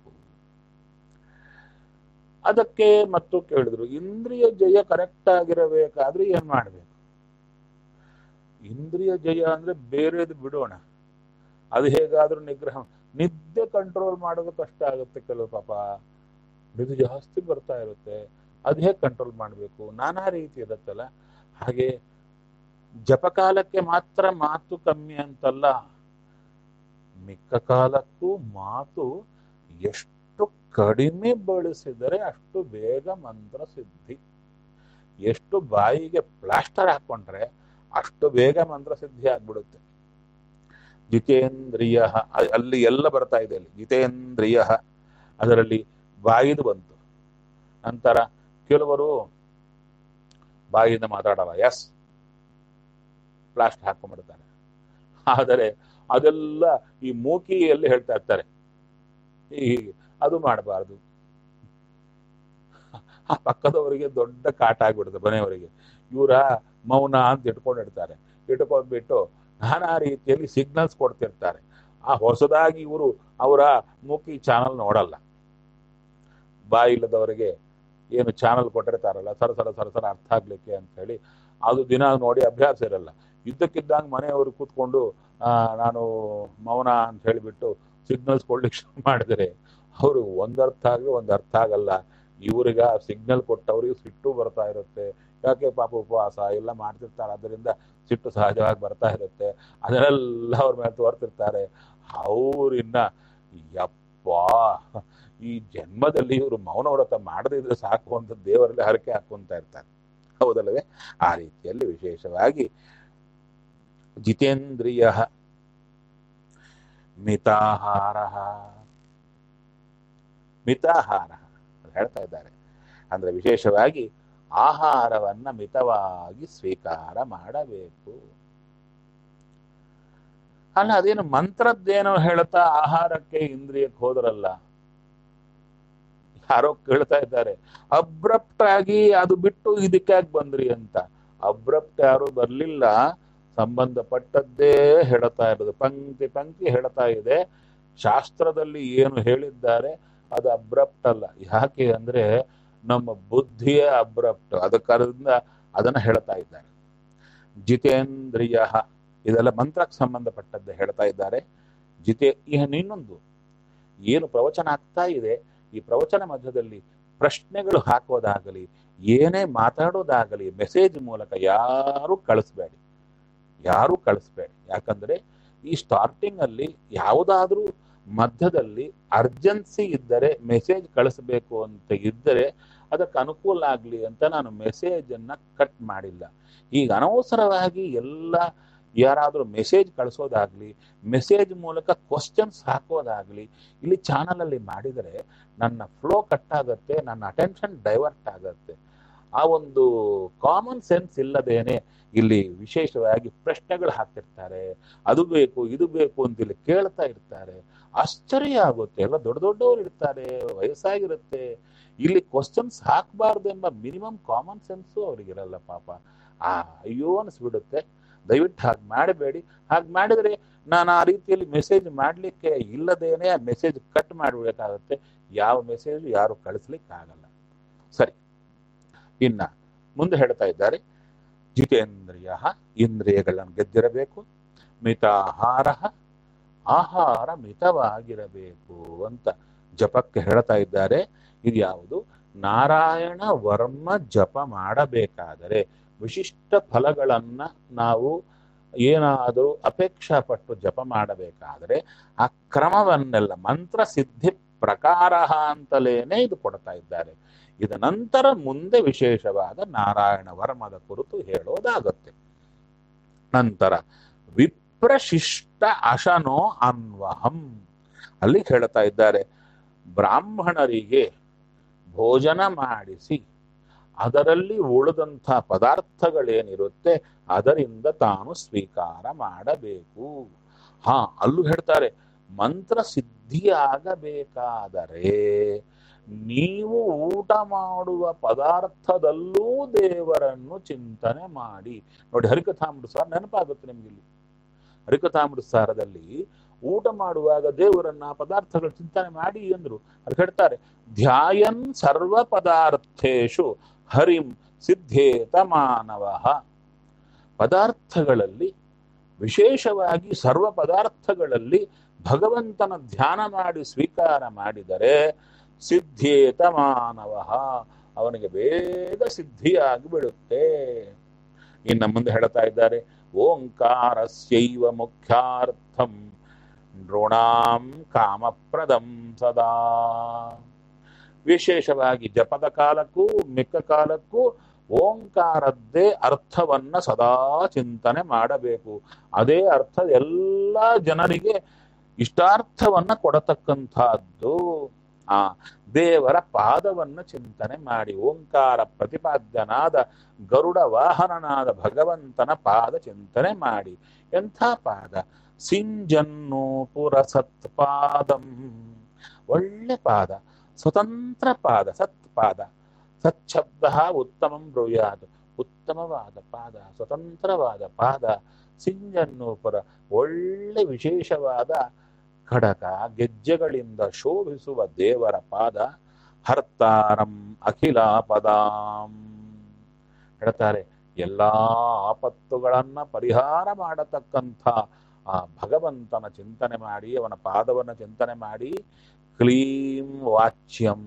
ಅದಕ್ಕೆ ಮತ್ತು ಕೇಳಿದ್ರು ಇಂದ್ರಿಯ ಜಯ ಕರೆಕ್ಟ್ ಆಗಿರಬೇಕಾದ್ರೆ ಏನ್ ಮಾಡ್ಬೇಕು ಇಂದ್ರಿಯ ಜಯ ಅಂದ್ರೆ ಬೇರೆದು ಬಿಡೋಣ ಅದು ಹೇಗಾದ್ರೂ ನಿಗ್ರಹ ನಿದ್ದೆ ಕಂಟ್ರೋಲ್ ಮಾಡೋದು ಕಷ್ಟ ಆಗುತ್ತೆ ಕೆಲವು ಪಾಪ ನಿದ್ದೆ ಜಾಸ್ತಿ ಬರ್ತಾ ಇರುತ್ತೆ ಅದು ಹೇಗೆ ಕಂಟ್ರೋಲ್ ಮಾಡಬೇಕು ನಾನಾ ರೀತಿ ಇರುತ್ತಲ್ಲ ಹಾಗೆ ಜಪಕಾಲಕ್ಕೆ ಮಾತ್ರ ಮಾತು ಕಮ್ಮಿ ಅಂತಲ್ಲ ಮಿಕ್ಕ ಕಾಲಕ್ಕೂ ಮಾತು ಎಷ್ಟು ಕಡಿಮೆ ಬಳಸಿದರೆ ಅಷ್ಟು ಬೇಗ ಮಂತ್ರ ಸಿದ್ಧಿ ಎಷ್ಟು ಬಾಯಿಗೆ ಪ್ಲಾಸ್ಟರ್ ಹಾಕೊಂಡ್ರೆ ಅಷ್ಟು ಬೇಗ ಮಂತ್ರ ಸಿದ್ಧಿ ಆಗ್ಬಿಡುತ್ತೆ ಜಿತೇಂದ್ರಿಯ ಅ- ಅಲ್ಲಿ ಎಲ್ಲ ಬರ್ತಾ ಇದೆ ಅಲ್ಲಿ ಜಿತೇಂದ್ರಿಯ ಅದರಲ್ಲಿ ಬಾಯಿದು ಬಂತು ನಂತರ ಕೆಲವರು ಬಾಯಿಂದ ಮಾತಾಡಲ್ಲ ಎಸ್ ಪ್ಲಾಸ್ಟ್ ಹಾಕೊಂಡ್ಬಿಡ್ತಾರೆ ಆದರೆ ಅದೆಲ್ಲ ಈ ಮೂಕಿಯಲ್ಲಿ ಹೇಳ್ತಾ ಇರ್ತಾರೆ ಈ ಅದು ಮಾಡಬಾರ್ದು ಆ ಪಕ್ಕದವರಿಗೆ ದೊಡ್ಡ ಕಾಟ ಆಗ್ಬಿಡುತ್ತೆ ಮನೆಯವರಿಗೆ ಇವರ ಮೌನ ಅಂತ ಇಟ್ಕೊಂಡಿರ್ತಾರೆ ಇಟ್ಕೊಂಡ್ಬಿಟ್ಟು ನಾನಾ ರೀತಿಯಲ್ಲಿ ಸಿಗ್ನಲ್ಸ್ ಕೊಡ್ತಿರ್ತಾರೆ ಆ ಹೊಸದಾಗಿ ಇವರು ಅವರ ಮೂಕಿ ಚಾನಲ್ ನೋಡಲ್ಲ ಬಾಯಿ ಇಲ್ಲದವರಿಗೆ ಏನು ಚಾನಲ್ ಕೊಟ್ಟಿರ್ತಾರಲ್ಲ ಸರ ಸರ ಸರ ಸರ ಅರ್ಥ ಆಗ್ಲಿಕ್ಕೆ ಅಂತ ಹೇಳಿ ಅದು ದಿನ ನೋಡಿ ಅಭ್ಯಾಸ ಇರಲ್ಲ ಇದ್ದಕ್ಕಿದ್ದಂಗೆ ಮನೆಯವರು ಕೂತ್ಕೊಂಡು ಆ, ನಾನು ಮೌನ ಅಂತ ಹೇಳಿಬಿಟ್ಟು ಸಿಗ್ನಲ್ಸ್ ಕೊಡ್ಲಿಕ್ಕೆ ಶುರು ಮಾಡಿದರೆ ಅವರು ಒಂದರ್ಥ ಆಗಿ ಒಂದು ಅರ್ಥ ಆಗಲ್ಲ ಇವರಿಗೆ ಆ ಸಿಗ್ನಲ್ ಕೊಟ್ಟವ್ರಿಗೆ ಸಿಟ್ಟು ಬರ್ತಾ ಇರುತ್ತೆ ಯಾಕೆ ಪಾಪ ಉಪವಾಸ ಎಲ್ಲ ಮಾಡ್ತಿರ್ತಾರೆ ಅದರಿಂದ ಸಿಟ್ಟು ಸಹಜವಾಗಿ ಬರ್ತಾ ಇರುತ್ತೆ ಅದನ್ನೆಲ್ಲ ಅವ್ರ ಮೇಲೆ ತೋರ್ತಿರ್ತಾರೆ ಅವ್ರಿನ್ನ ಯಪ್ಪಾ ಈ ಜನ್ಮದಲ್ಲಿ ಇವರು ಮೌನ ವ್ರತ ಮಾಡದಿದ್ರೆ ಸಾಕು ಅಂತ ದೇವರಲ್ಲಿ ಹರಕೆ ಹಾಕೊಂತ ಇರ್ತಾರೆ ಹೌದಲ್ಲವೇ ಆ ರೀತಿಯಲ್ಲಿ ವಿಶೇಷವಾಗಿ ಜಿತೇಂದ್ರಿಯ ಮಿತಾಹಾರ ಮಿತಾಹಾರ ಅಂತ ಹೇಳ್ತಾ ಇದ್ದಾರೆ ಅಂದ್ರೆ ವಿಶೇಷವಾಗಿ ಆಹಾರವನ್ನ ಮಿತವಾಗಿ ಸ್ವೀಕಾರ ಮಾಡಬೇಕು ಅಲ್ಲ ಅದೇನು ಮಂತ್ರದ್ದೇನೋ ಹೇಳ್ತಾ ಆಹಾರಕ್ಕೆ ಇಂದ್ರಿಯಕ್ಕೆ ಹೋದ್ರಲ್ಲ ಯಾರೋ ಕೇಳ್ತಾ ಇದ್ದಾರೆ ಅಬ್ರಪ್ಟ್ ಆಗಿ ಅದು ಬಿಟ್ಟು ಇದಕ್ಕಾಗಿ ಬಂದ್ರಿ ಅಂತ ಅಬ್ರಪ್ಟ್ ಯಾರು ಬರ್ಲಿಲ್ಲ ಸಂಬಂಧಪಟ್ಟದ್ದೇ ಹೇಳ್ತಾ ಇರೋದು ಪಂಕ್ತಿ ಪಂಕ್ತಿ ಹೇಳ್ತಾ ಇದೆ ಶಾಸ್ತ್ರದಲ್ಲಿ ಏನು ಹೇಳಿದ್ದಾರೆ ಅದು ಅಬ್ರಪ್ಟ್ ಅಲ್ಲ ಯಾಕೆ ಅಂದ್ರೆ ನಮ್ಮ ಬುದ್ಧಿಯೇ ಅಬ್ರಪ್ಟ್ ಅದಕ್ಕರಿಂದ ಅದನ್ನ ಹೇಳ್ತಾ ಇದ್ದಾರೆ ಜಿತೇಂದ್ರಿಯ ಇದೆಲ್ಲ ಮಂತ್ರಕ್ಕೆ ಸಂಬಂಧಪಟ್ಟದ್ದೇ ಹೇಳ್ತಾ ಇದ್ದಾರೆ ಜಿತೆ ಇನ್ನು ಇನ್ನೊಂದು ಏನು ಪ್ರವಚನ ಆಗ್ತಾ ಇದೆ ಈ ಪ್ರವಚನ ಮಧ್ಯದಲ್ಲಿ ಪ್ರಶ್ನೆಗಳು ಹಾಕೋದಾಗಲಿ ಏನೇ ಮಾತಾಡೋದಾಗಲಿ ಮೆಸೇಜ್ ಮೂಲಕ ಯಾರು ಕಳಿಸ್ಬೇಡಿ ಯಾರು ಕಳಿಸ್ಬೇಡಿ ಯಾಕಂದ್ರೆ ಈ ಸ್ಟಾರ್ಟಿಂಗ್ ಅಲ್ಲಿ ಯಾವುದಾದ್ರೂ ಮಧ್ಯದಲ್ಲಿ ಅರ್ಜೆನ್ಸಿ ಇದ್ದರೆ ಮೆಸೇಜ್ ಕಳಿಸಬೇಕು ಅಂತ ಇದ್ದರೆ ಅದಕ್ಕೆ ಅನುಕೂಲ ಆಗಲಿ ಅಂತ ನಾನು ಮೆಸೇಜ್ ಅನ್ನ ಕಟ್ ಮಾಡಿಲ್ಲ ಈಗ ಅನವಸರವಾಗಿ ಎಲ್ಲ ಯಾರಾದರೂ ಮೆಸೇಜ್ ಕಳಿಸೋದಾಗ್ಲಿ ಮೆಸೇಜ್ ಮೂಲಕ ಕ್ವಶನ್ಸ್ ಹಾಕೋದಾಗ್ಲಿ ಇಲ್ಲಿ ಚಾನಲ್ ಅಲ್ಲಿ ಮಾಡಿದರೆ ನನ್ನ ಫ್ಲೋ ಕಟ್ ಆಗುತ್ತೆ ನನ್ನ ಅಟೆನ್ಷನ್ ಡೈವರ್ಟ್ ಆಗುತ್ತೆ ಆ ಒಂದು ಕಾಮನ್ ಸೆನ್ಸ್ ಇಲ್ಲದೇನೆ ಇಲ್ಲಿ ವಿಶೇಷವಾಗಿ ಪ್ರಶ್ನೆಗಳು ಹಾಕ್ತಿರ್ತಾರೆ ಅದು ಬೇಕು ಇದು ಬೇಕು ಅಂತ ಇಲ್ಲಿ ಕೇಳ್ತಾ ಇರ್ತಾರೆ ಆಶ್ಚರ್ಯ ಆಗುತ್ತೆ ಎಲ್ಲ ದೊಡ್ಡ ದೊಡ್ಡವರು ಇರ್ತಾರೆ ವಯಸ್ಸಾಗಿರುತ್ತೆ ಇಲ್ಲಿ ಕ್ವಶನ್ಸ್ ಹಾಕಬಾರ್ದೆಂಬ ಮಿನಿಮಮ್ ಕಾಮನ್ ಸೆನ್ಸು ಅವ್ರಿಗಿರಲ್ಲ ಪಾಪ ಆ ಅಯ್ಯೋ ಅನಿಸ್ಬಿಡುತ್ತೆ ದಯವಿಟ್ಟು ಹಾಗೆ ಮಾಡಬೇಡಿ ಹಾಗೆ ಮಾಡಿದ್ರೆ ನಾನು ಆ ರೀತಿಯಲ್ಲಿ ಮೆಸೇಜ್ ಮಾಡಲಿಕ್ಕೆ ಇಲ್ಲದೇನೆ ಆ ಮೆಸೇಜ್ ಕಟ್ ಮಾಡಬೇಕಾಗುತ್ತೆ ಯಾವ ಮೆಸೇಜ್ ಯಾರು ಕಳಿಸ್ಲಿಕ್ಕೆ ಆಗಲ್ಲ ಸರಿ ಇನ್ನ ಮುಂದೆ ಹೇಳ್ತಾ ಇದ್ದಾರೆ ಜಿತೇಂದ್ರಿಯ ಇಂದ್ರಿಯಗಳನ್ನು ಗೆದ್ದಿರಬೇಕು ಮಿತಾಹಾರ ಆಹಾರ ಮಿತವಾಗಿರಬೇಕು ಅಂತ ಜಪಕ್ಕೆ ಹೇಳ್ತಾ ಇದ್ದಾರೆ ಇದು ಯಾವುದು ನಾರಾಯಣ ವರ್ಮ ಜಪ ಮಾಡಬೇಕಾದರೆ ವಿಶಿಷ್ಟ ಫಲಗಳನ್ನ ನಾವು ಏನಾದರೂ ಅಪೇಕ್ಷಾ ಪಟ್ಟು ಜಪ ಮಾಡಬೇಕಾದರೆ ಆ ಕ್ರಮವನ್ನೆಲ್ಲ ಮಂತ್ರ ಸಿದ್ಧಿ ಪ್ರಕಾರ ಅಂತಲೇನೆ ಇದು ಕೊಡ್ತಾ ಇದ್ದಾರೆ ಇದ ನಂತರ ಮುಂದೆ ವಿಶೇಷವಾದ ನಾರಾಯಣ ವರ್ಮದ ಕುರಿತು ಹೇಳೋದಾಗತ್ತೆ ನಂತರ ವಿಪ್ರಶಿಷ್ಟ ಅಶನೋ ಅನ್ವಹಂ ಅಲ್ಲಿ ಹೇಳ್ತಾ ಇದ್ದಾರೆ ಬ್ರಾಹ್ಮಣರಿಗೆ ಭೋಜನ ಮಾಡಿಸಿ ಅದರಲ್ಲಿ ಉಳಿದಂಥ ಪದಾರ್ಥಗಳೇನಿರುತ್ತೆ ಅದರಿಂದ ತಾನು ಸ್ವೀಕಾರ ಮಾಡಬೇಕು ಹಾ ಅಲ್ಲೂ ಹೇಳ್ತಾರೆ ಮಂತ್ರ ಸಿದ್ಧಿಯಾಗಬೇಕಾದರೆ ನೀವು ಊಟ ಮಾಡುವ ಪದಾರ್ಥದಲ್ಲೂ ದೇವರನ್ನು ಚಿಂತನೆ ಮಾಡಿ ನೋಡಿ ಹರಿಕಥಾಮೃತ ಸಾರ ನೆನಪಾಗುತ್ತೆ ನಿಮ್ಗೆ ಇಲ್ಲಿ ಹರಿಕಥಾಮೃತ ಸಾರದಲ್ಲಿ ಊಟ ಮಾಡುವಾಗ ದೇವರನ್ನ ಪದಾರ್ಥಗಳು ಚಿಂತನೆ ಮಾಡಿ ಅಂದ್ರು ಅದು ಹೇಳ್ತಾರೆ ಧ್ಯಾಯನ್ ಸರ್ವ ಪದಾರ್ಥೇಶು ಹರಿಂ ಸಿದ್ಧೇತ ಮಾನವ ಪದಾರ್ಥಗಳಲ್ಲಿ ವಿಶೇಷವಾಗಿ ಸರ್ವ ಪದಾರ್ಥಗಳಲ್ಲಿ ಭಗವಂತನ ಧ್ಯಾನ ಮಾಡಿ ಸ್ವೀಕಾರ ಮಾಡಿದರೆ ಸಿದ್ಧೇತ ಮಾನವ ಅವನಿಗೆ ಬೇಗ ಸಿದ್ಧಿಯಾಗಿ ಬಿಡುತ್ತೆ ಇನ್ನು ಮುಂದೆ ಹೇಳ್ತಾ ಇದ್ದಾರೆ ಓಂಕಾರಸ್ಯೈವ ಮುಖ್ಯಾರ್ಥಂ ನೃಣಾಂ ಕಾಮಪ್ರದಂ ಸದಾ ವಿಶೇಷವಾಗಿ ಜಪದ ಕಾಲಕ್ಕೂ ಮಿಕ್ಕ ಕಾಲಕ್ಕೂ ಓಂಕಾರದ್ದೇ ಅರ್ಥವನ್ನ ಸದಾ ಚಿಂತನೆ ಮಾಡಬೇಕು ಅದೇ ಅರ್ಥ ಎಲ್ಲ ಜನರಿಗೆ ಇಷ್ಟಾರ್ಥವನ್ನ ಕೊಡತಕ್ಕಂಥದ್ದು ಆ ದೇವರ ಪಾದವನ್ನು ಚಿಂತನೆ ಮಾಡಿ ಓಂಕಾರ ಪ್ರತಿಪಾದ್ಯನಾದ ಗರುಡ ವಾಹನನಾದ ಭಗವಂತನ ಪಾದ ಚಿಂತನೆ ಮಾಡಿ ಎಂಥ ಪಾದ ಸಿಂಜನ್ನು ಪುರಸತ್ಪಾದಂ ಒಳ್ಳೆ ಪಾದ ಸ್ವತಂತ್ರ ಪಾದ ಸತ್ಪಾದ ಸಚ್ಛಬ್ದ ಉತ್ತಮಂ ಬ್ರೂಯಾತ್ ಉತ್ತಮವಾದ ಪಾದ ಸ್ವತಂತ್ರವಾದ ಪಾದ ಸಿಂಜನ್ನೂಪುರ ಒಳ್ಳೆ ವಿಶೇಷವಾದ ಖಡಕ ಗೆಜ್ಜೆಗಳಿಂದ ಶೋಭಿಸುವ ದೇವರ ಪಾದ ಹರ್ತಾರಂ ಅಖಿಲ ಪದಾಂ ಹೇಳ್ತಾರೆ ಎಲ್ಲಾ ಆಪತ್ತುಗಳನ್ನ ಪರಿಹಾರ ಮಾಡತಕ್ಕಂಥ ಆ ಭಗವಂತನ ಚಿಂತನೆ ಮಾಡಿ ಅವನ ಪಾದವನ್ನು ಚಿಂತನೆ ಮಾಡಿ ಕ್ಲೀಂ ವಾಚ್ಯಂ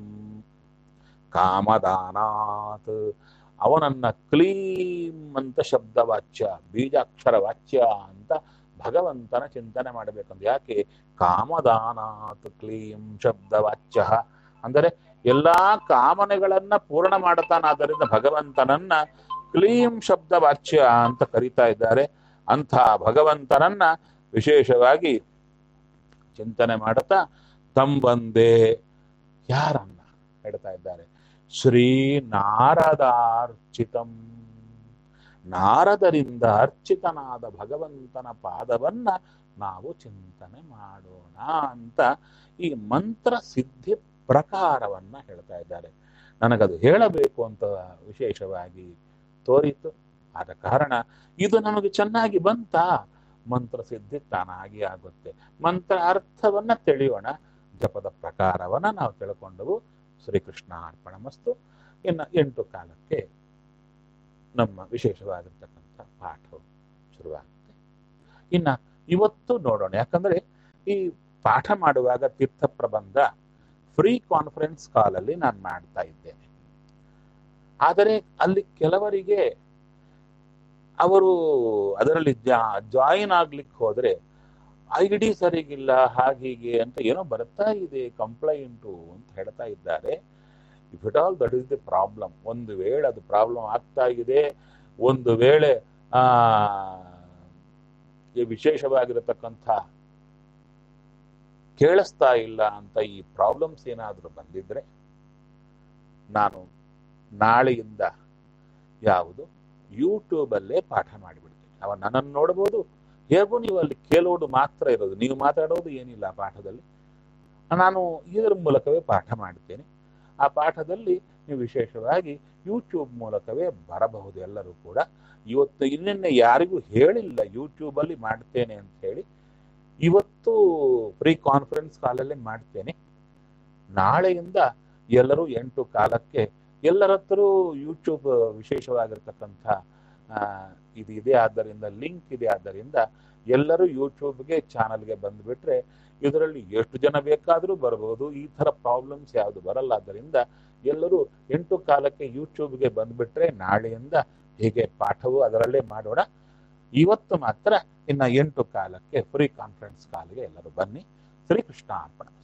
ಕಾಮದಾನಾತ್ ಅವನನ್ನ ಕ್ಲೀಂ ಅಂತ ಶಬ್ದ ವಾಚ್ಯ ಬೀಜಾಕ್ಷರ ವಾಚ್ಯ ಅಂತ ಭಗವಂತನ ಚಿಂತನೆ ಮಾಡಬೇಕಂತ ಯಾಕೆ ಕಾಮದಾನಾತ್ ಕ್ಲೀಂ ಶಬ್ದ ವಾಚ್ಯ ಅಂದರೆ ಎಲ್ಲಾ ಕಾಮನೆಗಳನ್ನ ಪೂರ್ಣ ಮಾಡುತ್ತಾನಾದ್ದರಿಂದ ಭಗವಂತನನ್ನ ಕ್ಲೀಂ ಶಬ್ದ ವಾಚ್ಯ ಅಂತ ಕರೀತಾ ಇದ್ದಾರೆ ಅಂಥ ಭಗವಂತನನ್ನ ವಿಶೇಷವಾಗಿ ಚಿಂತನೆ ಮಾಡುತ್ತಾ ತಂಬಂದೆ ಯಾರನ್ನ ಹೇಳ್ತಾ ಇದ್ದಾರೆ ಶ್ರೀ ನಾರದಾರ್ಚಿತಂ ನಾರದರಿಂದ ಅರ್ಚಿತನಾದ ಭಗವಂತನ ಪಾದವನ್ನ ನಾವು ಚಿಂತನೆ ಮಾಡೋಣ ಅಂತ ಈ ಮಂತ್ರ ಸಿದ್ಧಿ ಪ್ರಕಾರವನ್ನ ಹೇಳ್ತಾ ಇದ್ದಾರೆ ನನಗದು ಹೇಳಬೇಕು ಅಂತ ವಿಶೇಷವಾಗಿ ತೋರಿತು ಆದ ಕಾರಣ ಇದು ನಮಗೆ ಚೆನ್ನಾಗಿ ಬಂತ ಮಂತ್ರ ಸಿದ್ಧಿ ತಾನಾಗಿ ಆಗುತ್ತೆ ಮಂತ್ರ ಅರ್ಥವನ್ನ ತಿಳಿಯೋಣ ಜಪದ ಪ್ರಕಾರವನ್ನ ನಾವು ತಿಳ್ಕೊಂಡವು ಶ್ರೀಕೃಷ್ಣ ಅರ್ಪಣ ಮಸ್ತು ಇನ್ನು ಎಂಟು ಕಾಲಕ್ಕೆ ನಮ್ಮ ವಿಶೇಷವಾಗಿರ್ತಕ್ಕಂಥ ಪಾಠವು ಶುರುವಾಗುತ್ತೆ ಇನ್ನ ಇವತ್ತು ನೋಡೋಣ ಯಾಕಂದ್ರೆ ಈ ಪಾಠ ಮಾಡುವಾಗ ತೀರ್ಥ ಪ್ರಬಂಧ ಫ್ರೀ ಕಾನ್ಫರೆನ್ಸ್ ಕಾಲಲ್ಲಿ ನಾನು ಮಾಡ್ತಾ ಇದ್ದೇನೆ ಆದರೆ ಅಲ್ಲಿ ಕೆಲವರಿಗೆ ಅವರು ಅದರಲ್ಲಿ ಜಾಯಿನ್ ಆಗ್ಲಿಕ್ಕೆ ಹೋದ್ರೆ ಐ ಡಿ ಸರಿಗಿಲ್ಲ ಹಾಗೀಗೆ ಅಂತ ಏನೋ ಬರ್ತಾ ಇದೆ ಕಂಪ್ಲೈಂಟು ಅಂತ ಹೇಳ್ತಾ ಇದ್ದಾರೆ if at all that is the problem ಒಂದು ವೇಳೆ ಅದು ಪ್ರಾಬ್ಲಮ್ ಆಗ್ತಾ ಇದೆ ಒಂದು ವೇಳೆ ಆ ಈ ವಿಶೇಷವಾಗಿರತಕ್ಕಂಥ ಕೇಳಿಸ್ತಾ ಇಲ್ಲ ಅಂತ ಈ ಪ್ರಾಬ್ಲಮ್ಸ್ ಏನಾದರೂ ಬಂದಿದ್ರೆ ನಾನು ನಾಳೆಯಿಂದ ಯಾವುದು ಯೂಟ್ಯೂಬಲ್ಲೇ ಪಾಠ ಮಾಡಿಬಿಡ್ತೀನಿ ಅವ ನನ್ನನ್ನು ನೋಡ್ಬೋದು ಹೇಗೂ ನೀವು ಅಲ್ಲಿ ಕೇಳೋದು ಮಾತ್ರ ಇರೋದು ನೀವು ಮಾತಾಡೋದು ಏನಿಲ್ಲ ಆ ಪಾಠದಲ್ಲಿ ನಾನು ಇದರ ಮೂಲಕವೇ ಪಾಠ ಮಾಡ್ತೇನೆ ಆ ಪಾಠದಲ್ಲಿ ನೀವು ವಿಶೇಷವಾಗಿ ಯೂಟ್ಯೂಬ್ ಮೂಲಕವೇ ಬರಬಹುದು ಎಲ್ಲರೂ ಕೂಡ ಇವತ್ತು ಇನ್ನೆನ್ನೆ ಯಾರಿಗೂ ಹೇಳಿಲ್ಲ ಯೂಟ್ಯೂಬಲ್ಲಿ ಮಾಡ್ತೇನೆ ಅಂತ ಹೇಳಿ ಇವತ್ತು ಫ್ರೀ ಕಾನ್ಫರೆನ್ಸ್ ಕಾಲಲ್ಲೇ ಮಾಡ್ತೇನೆ ನಾಳೆಯಿಂದ ಎಲ್ಲರೂ ಎಂಟು ಕಾಲಕ್ಕೆ ಎಲ್ಲರ ಹತ್ರ ಯೂಟ್ಯೂಬ್ ವಿಶೇಷವಾಗಿರ್ತಕ್ಕಂಥ ಆ, ಇದು ಇದೆ ಆದ್ದರಿಂದ ಲಿಂಕ್ ಇದೆ ಆದ್ದರಿಂದ ಎಲ್ಲರೂ ಯೂಟ್ಯೂಬ್ಗೆ ಚಾನಲ್ಗೆ ಬಂದುಬಿಟ್ರೆ ಇದರಲ್ಲಿ ಎಷ್ಟು ಜನ ಬೇಕಾದರೂ ಬರ್ಬೋದು ಈ ಥರ ಪ್ರಾಬ್ಲಮ್ಸ್ ಯಾವುದು ಬರಲ್ಲ ಆದ್ದರಿಂದ ಎಲ್ಲರೂ ಎಂಟು ಕಾಲಕ್ಕೆ ಯೂಟ್ಯೂಬ್ಗೆ ಬಂದುಬಿಟ್ರೆ ನಾಳೆಯಿಂದ ಹೀಗೆ ಪಾಠವು ಅದರಲ್ಲೇ ಮಾಡೋಣ ಇವತ್ತು ಮಾತ್ರ ಇನ್ನು ಎಂಟು ಕಾಲಕ್ಕೆ ಫ್ರೀ ಕಾನ್ಫರೆನ್ಸ್ ಕಾಲಿಗೆ ಎಲ್ಲರೂ ಬನ್ನಿ ಶ್ರೀಕೃಷ್ಣ ಅರ್ಪಣ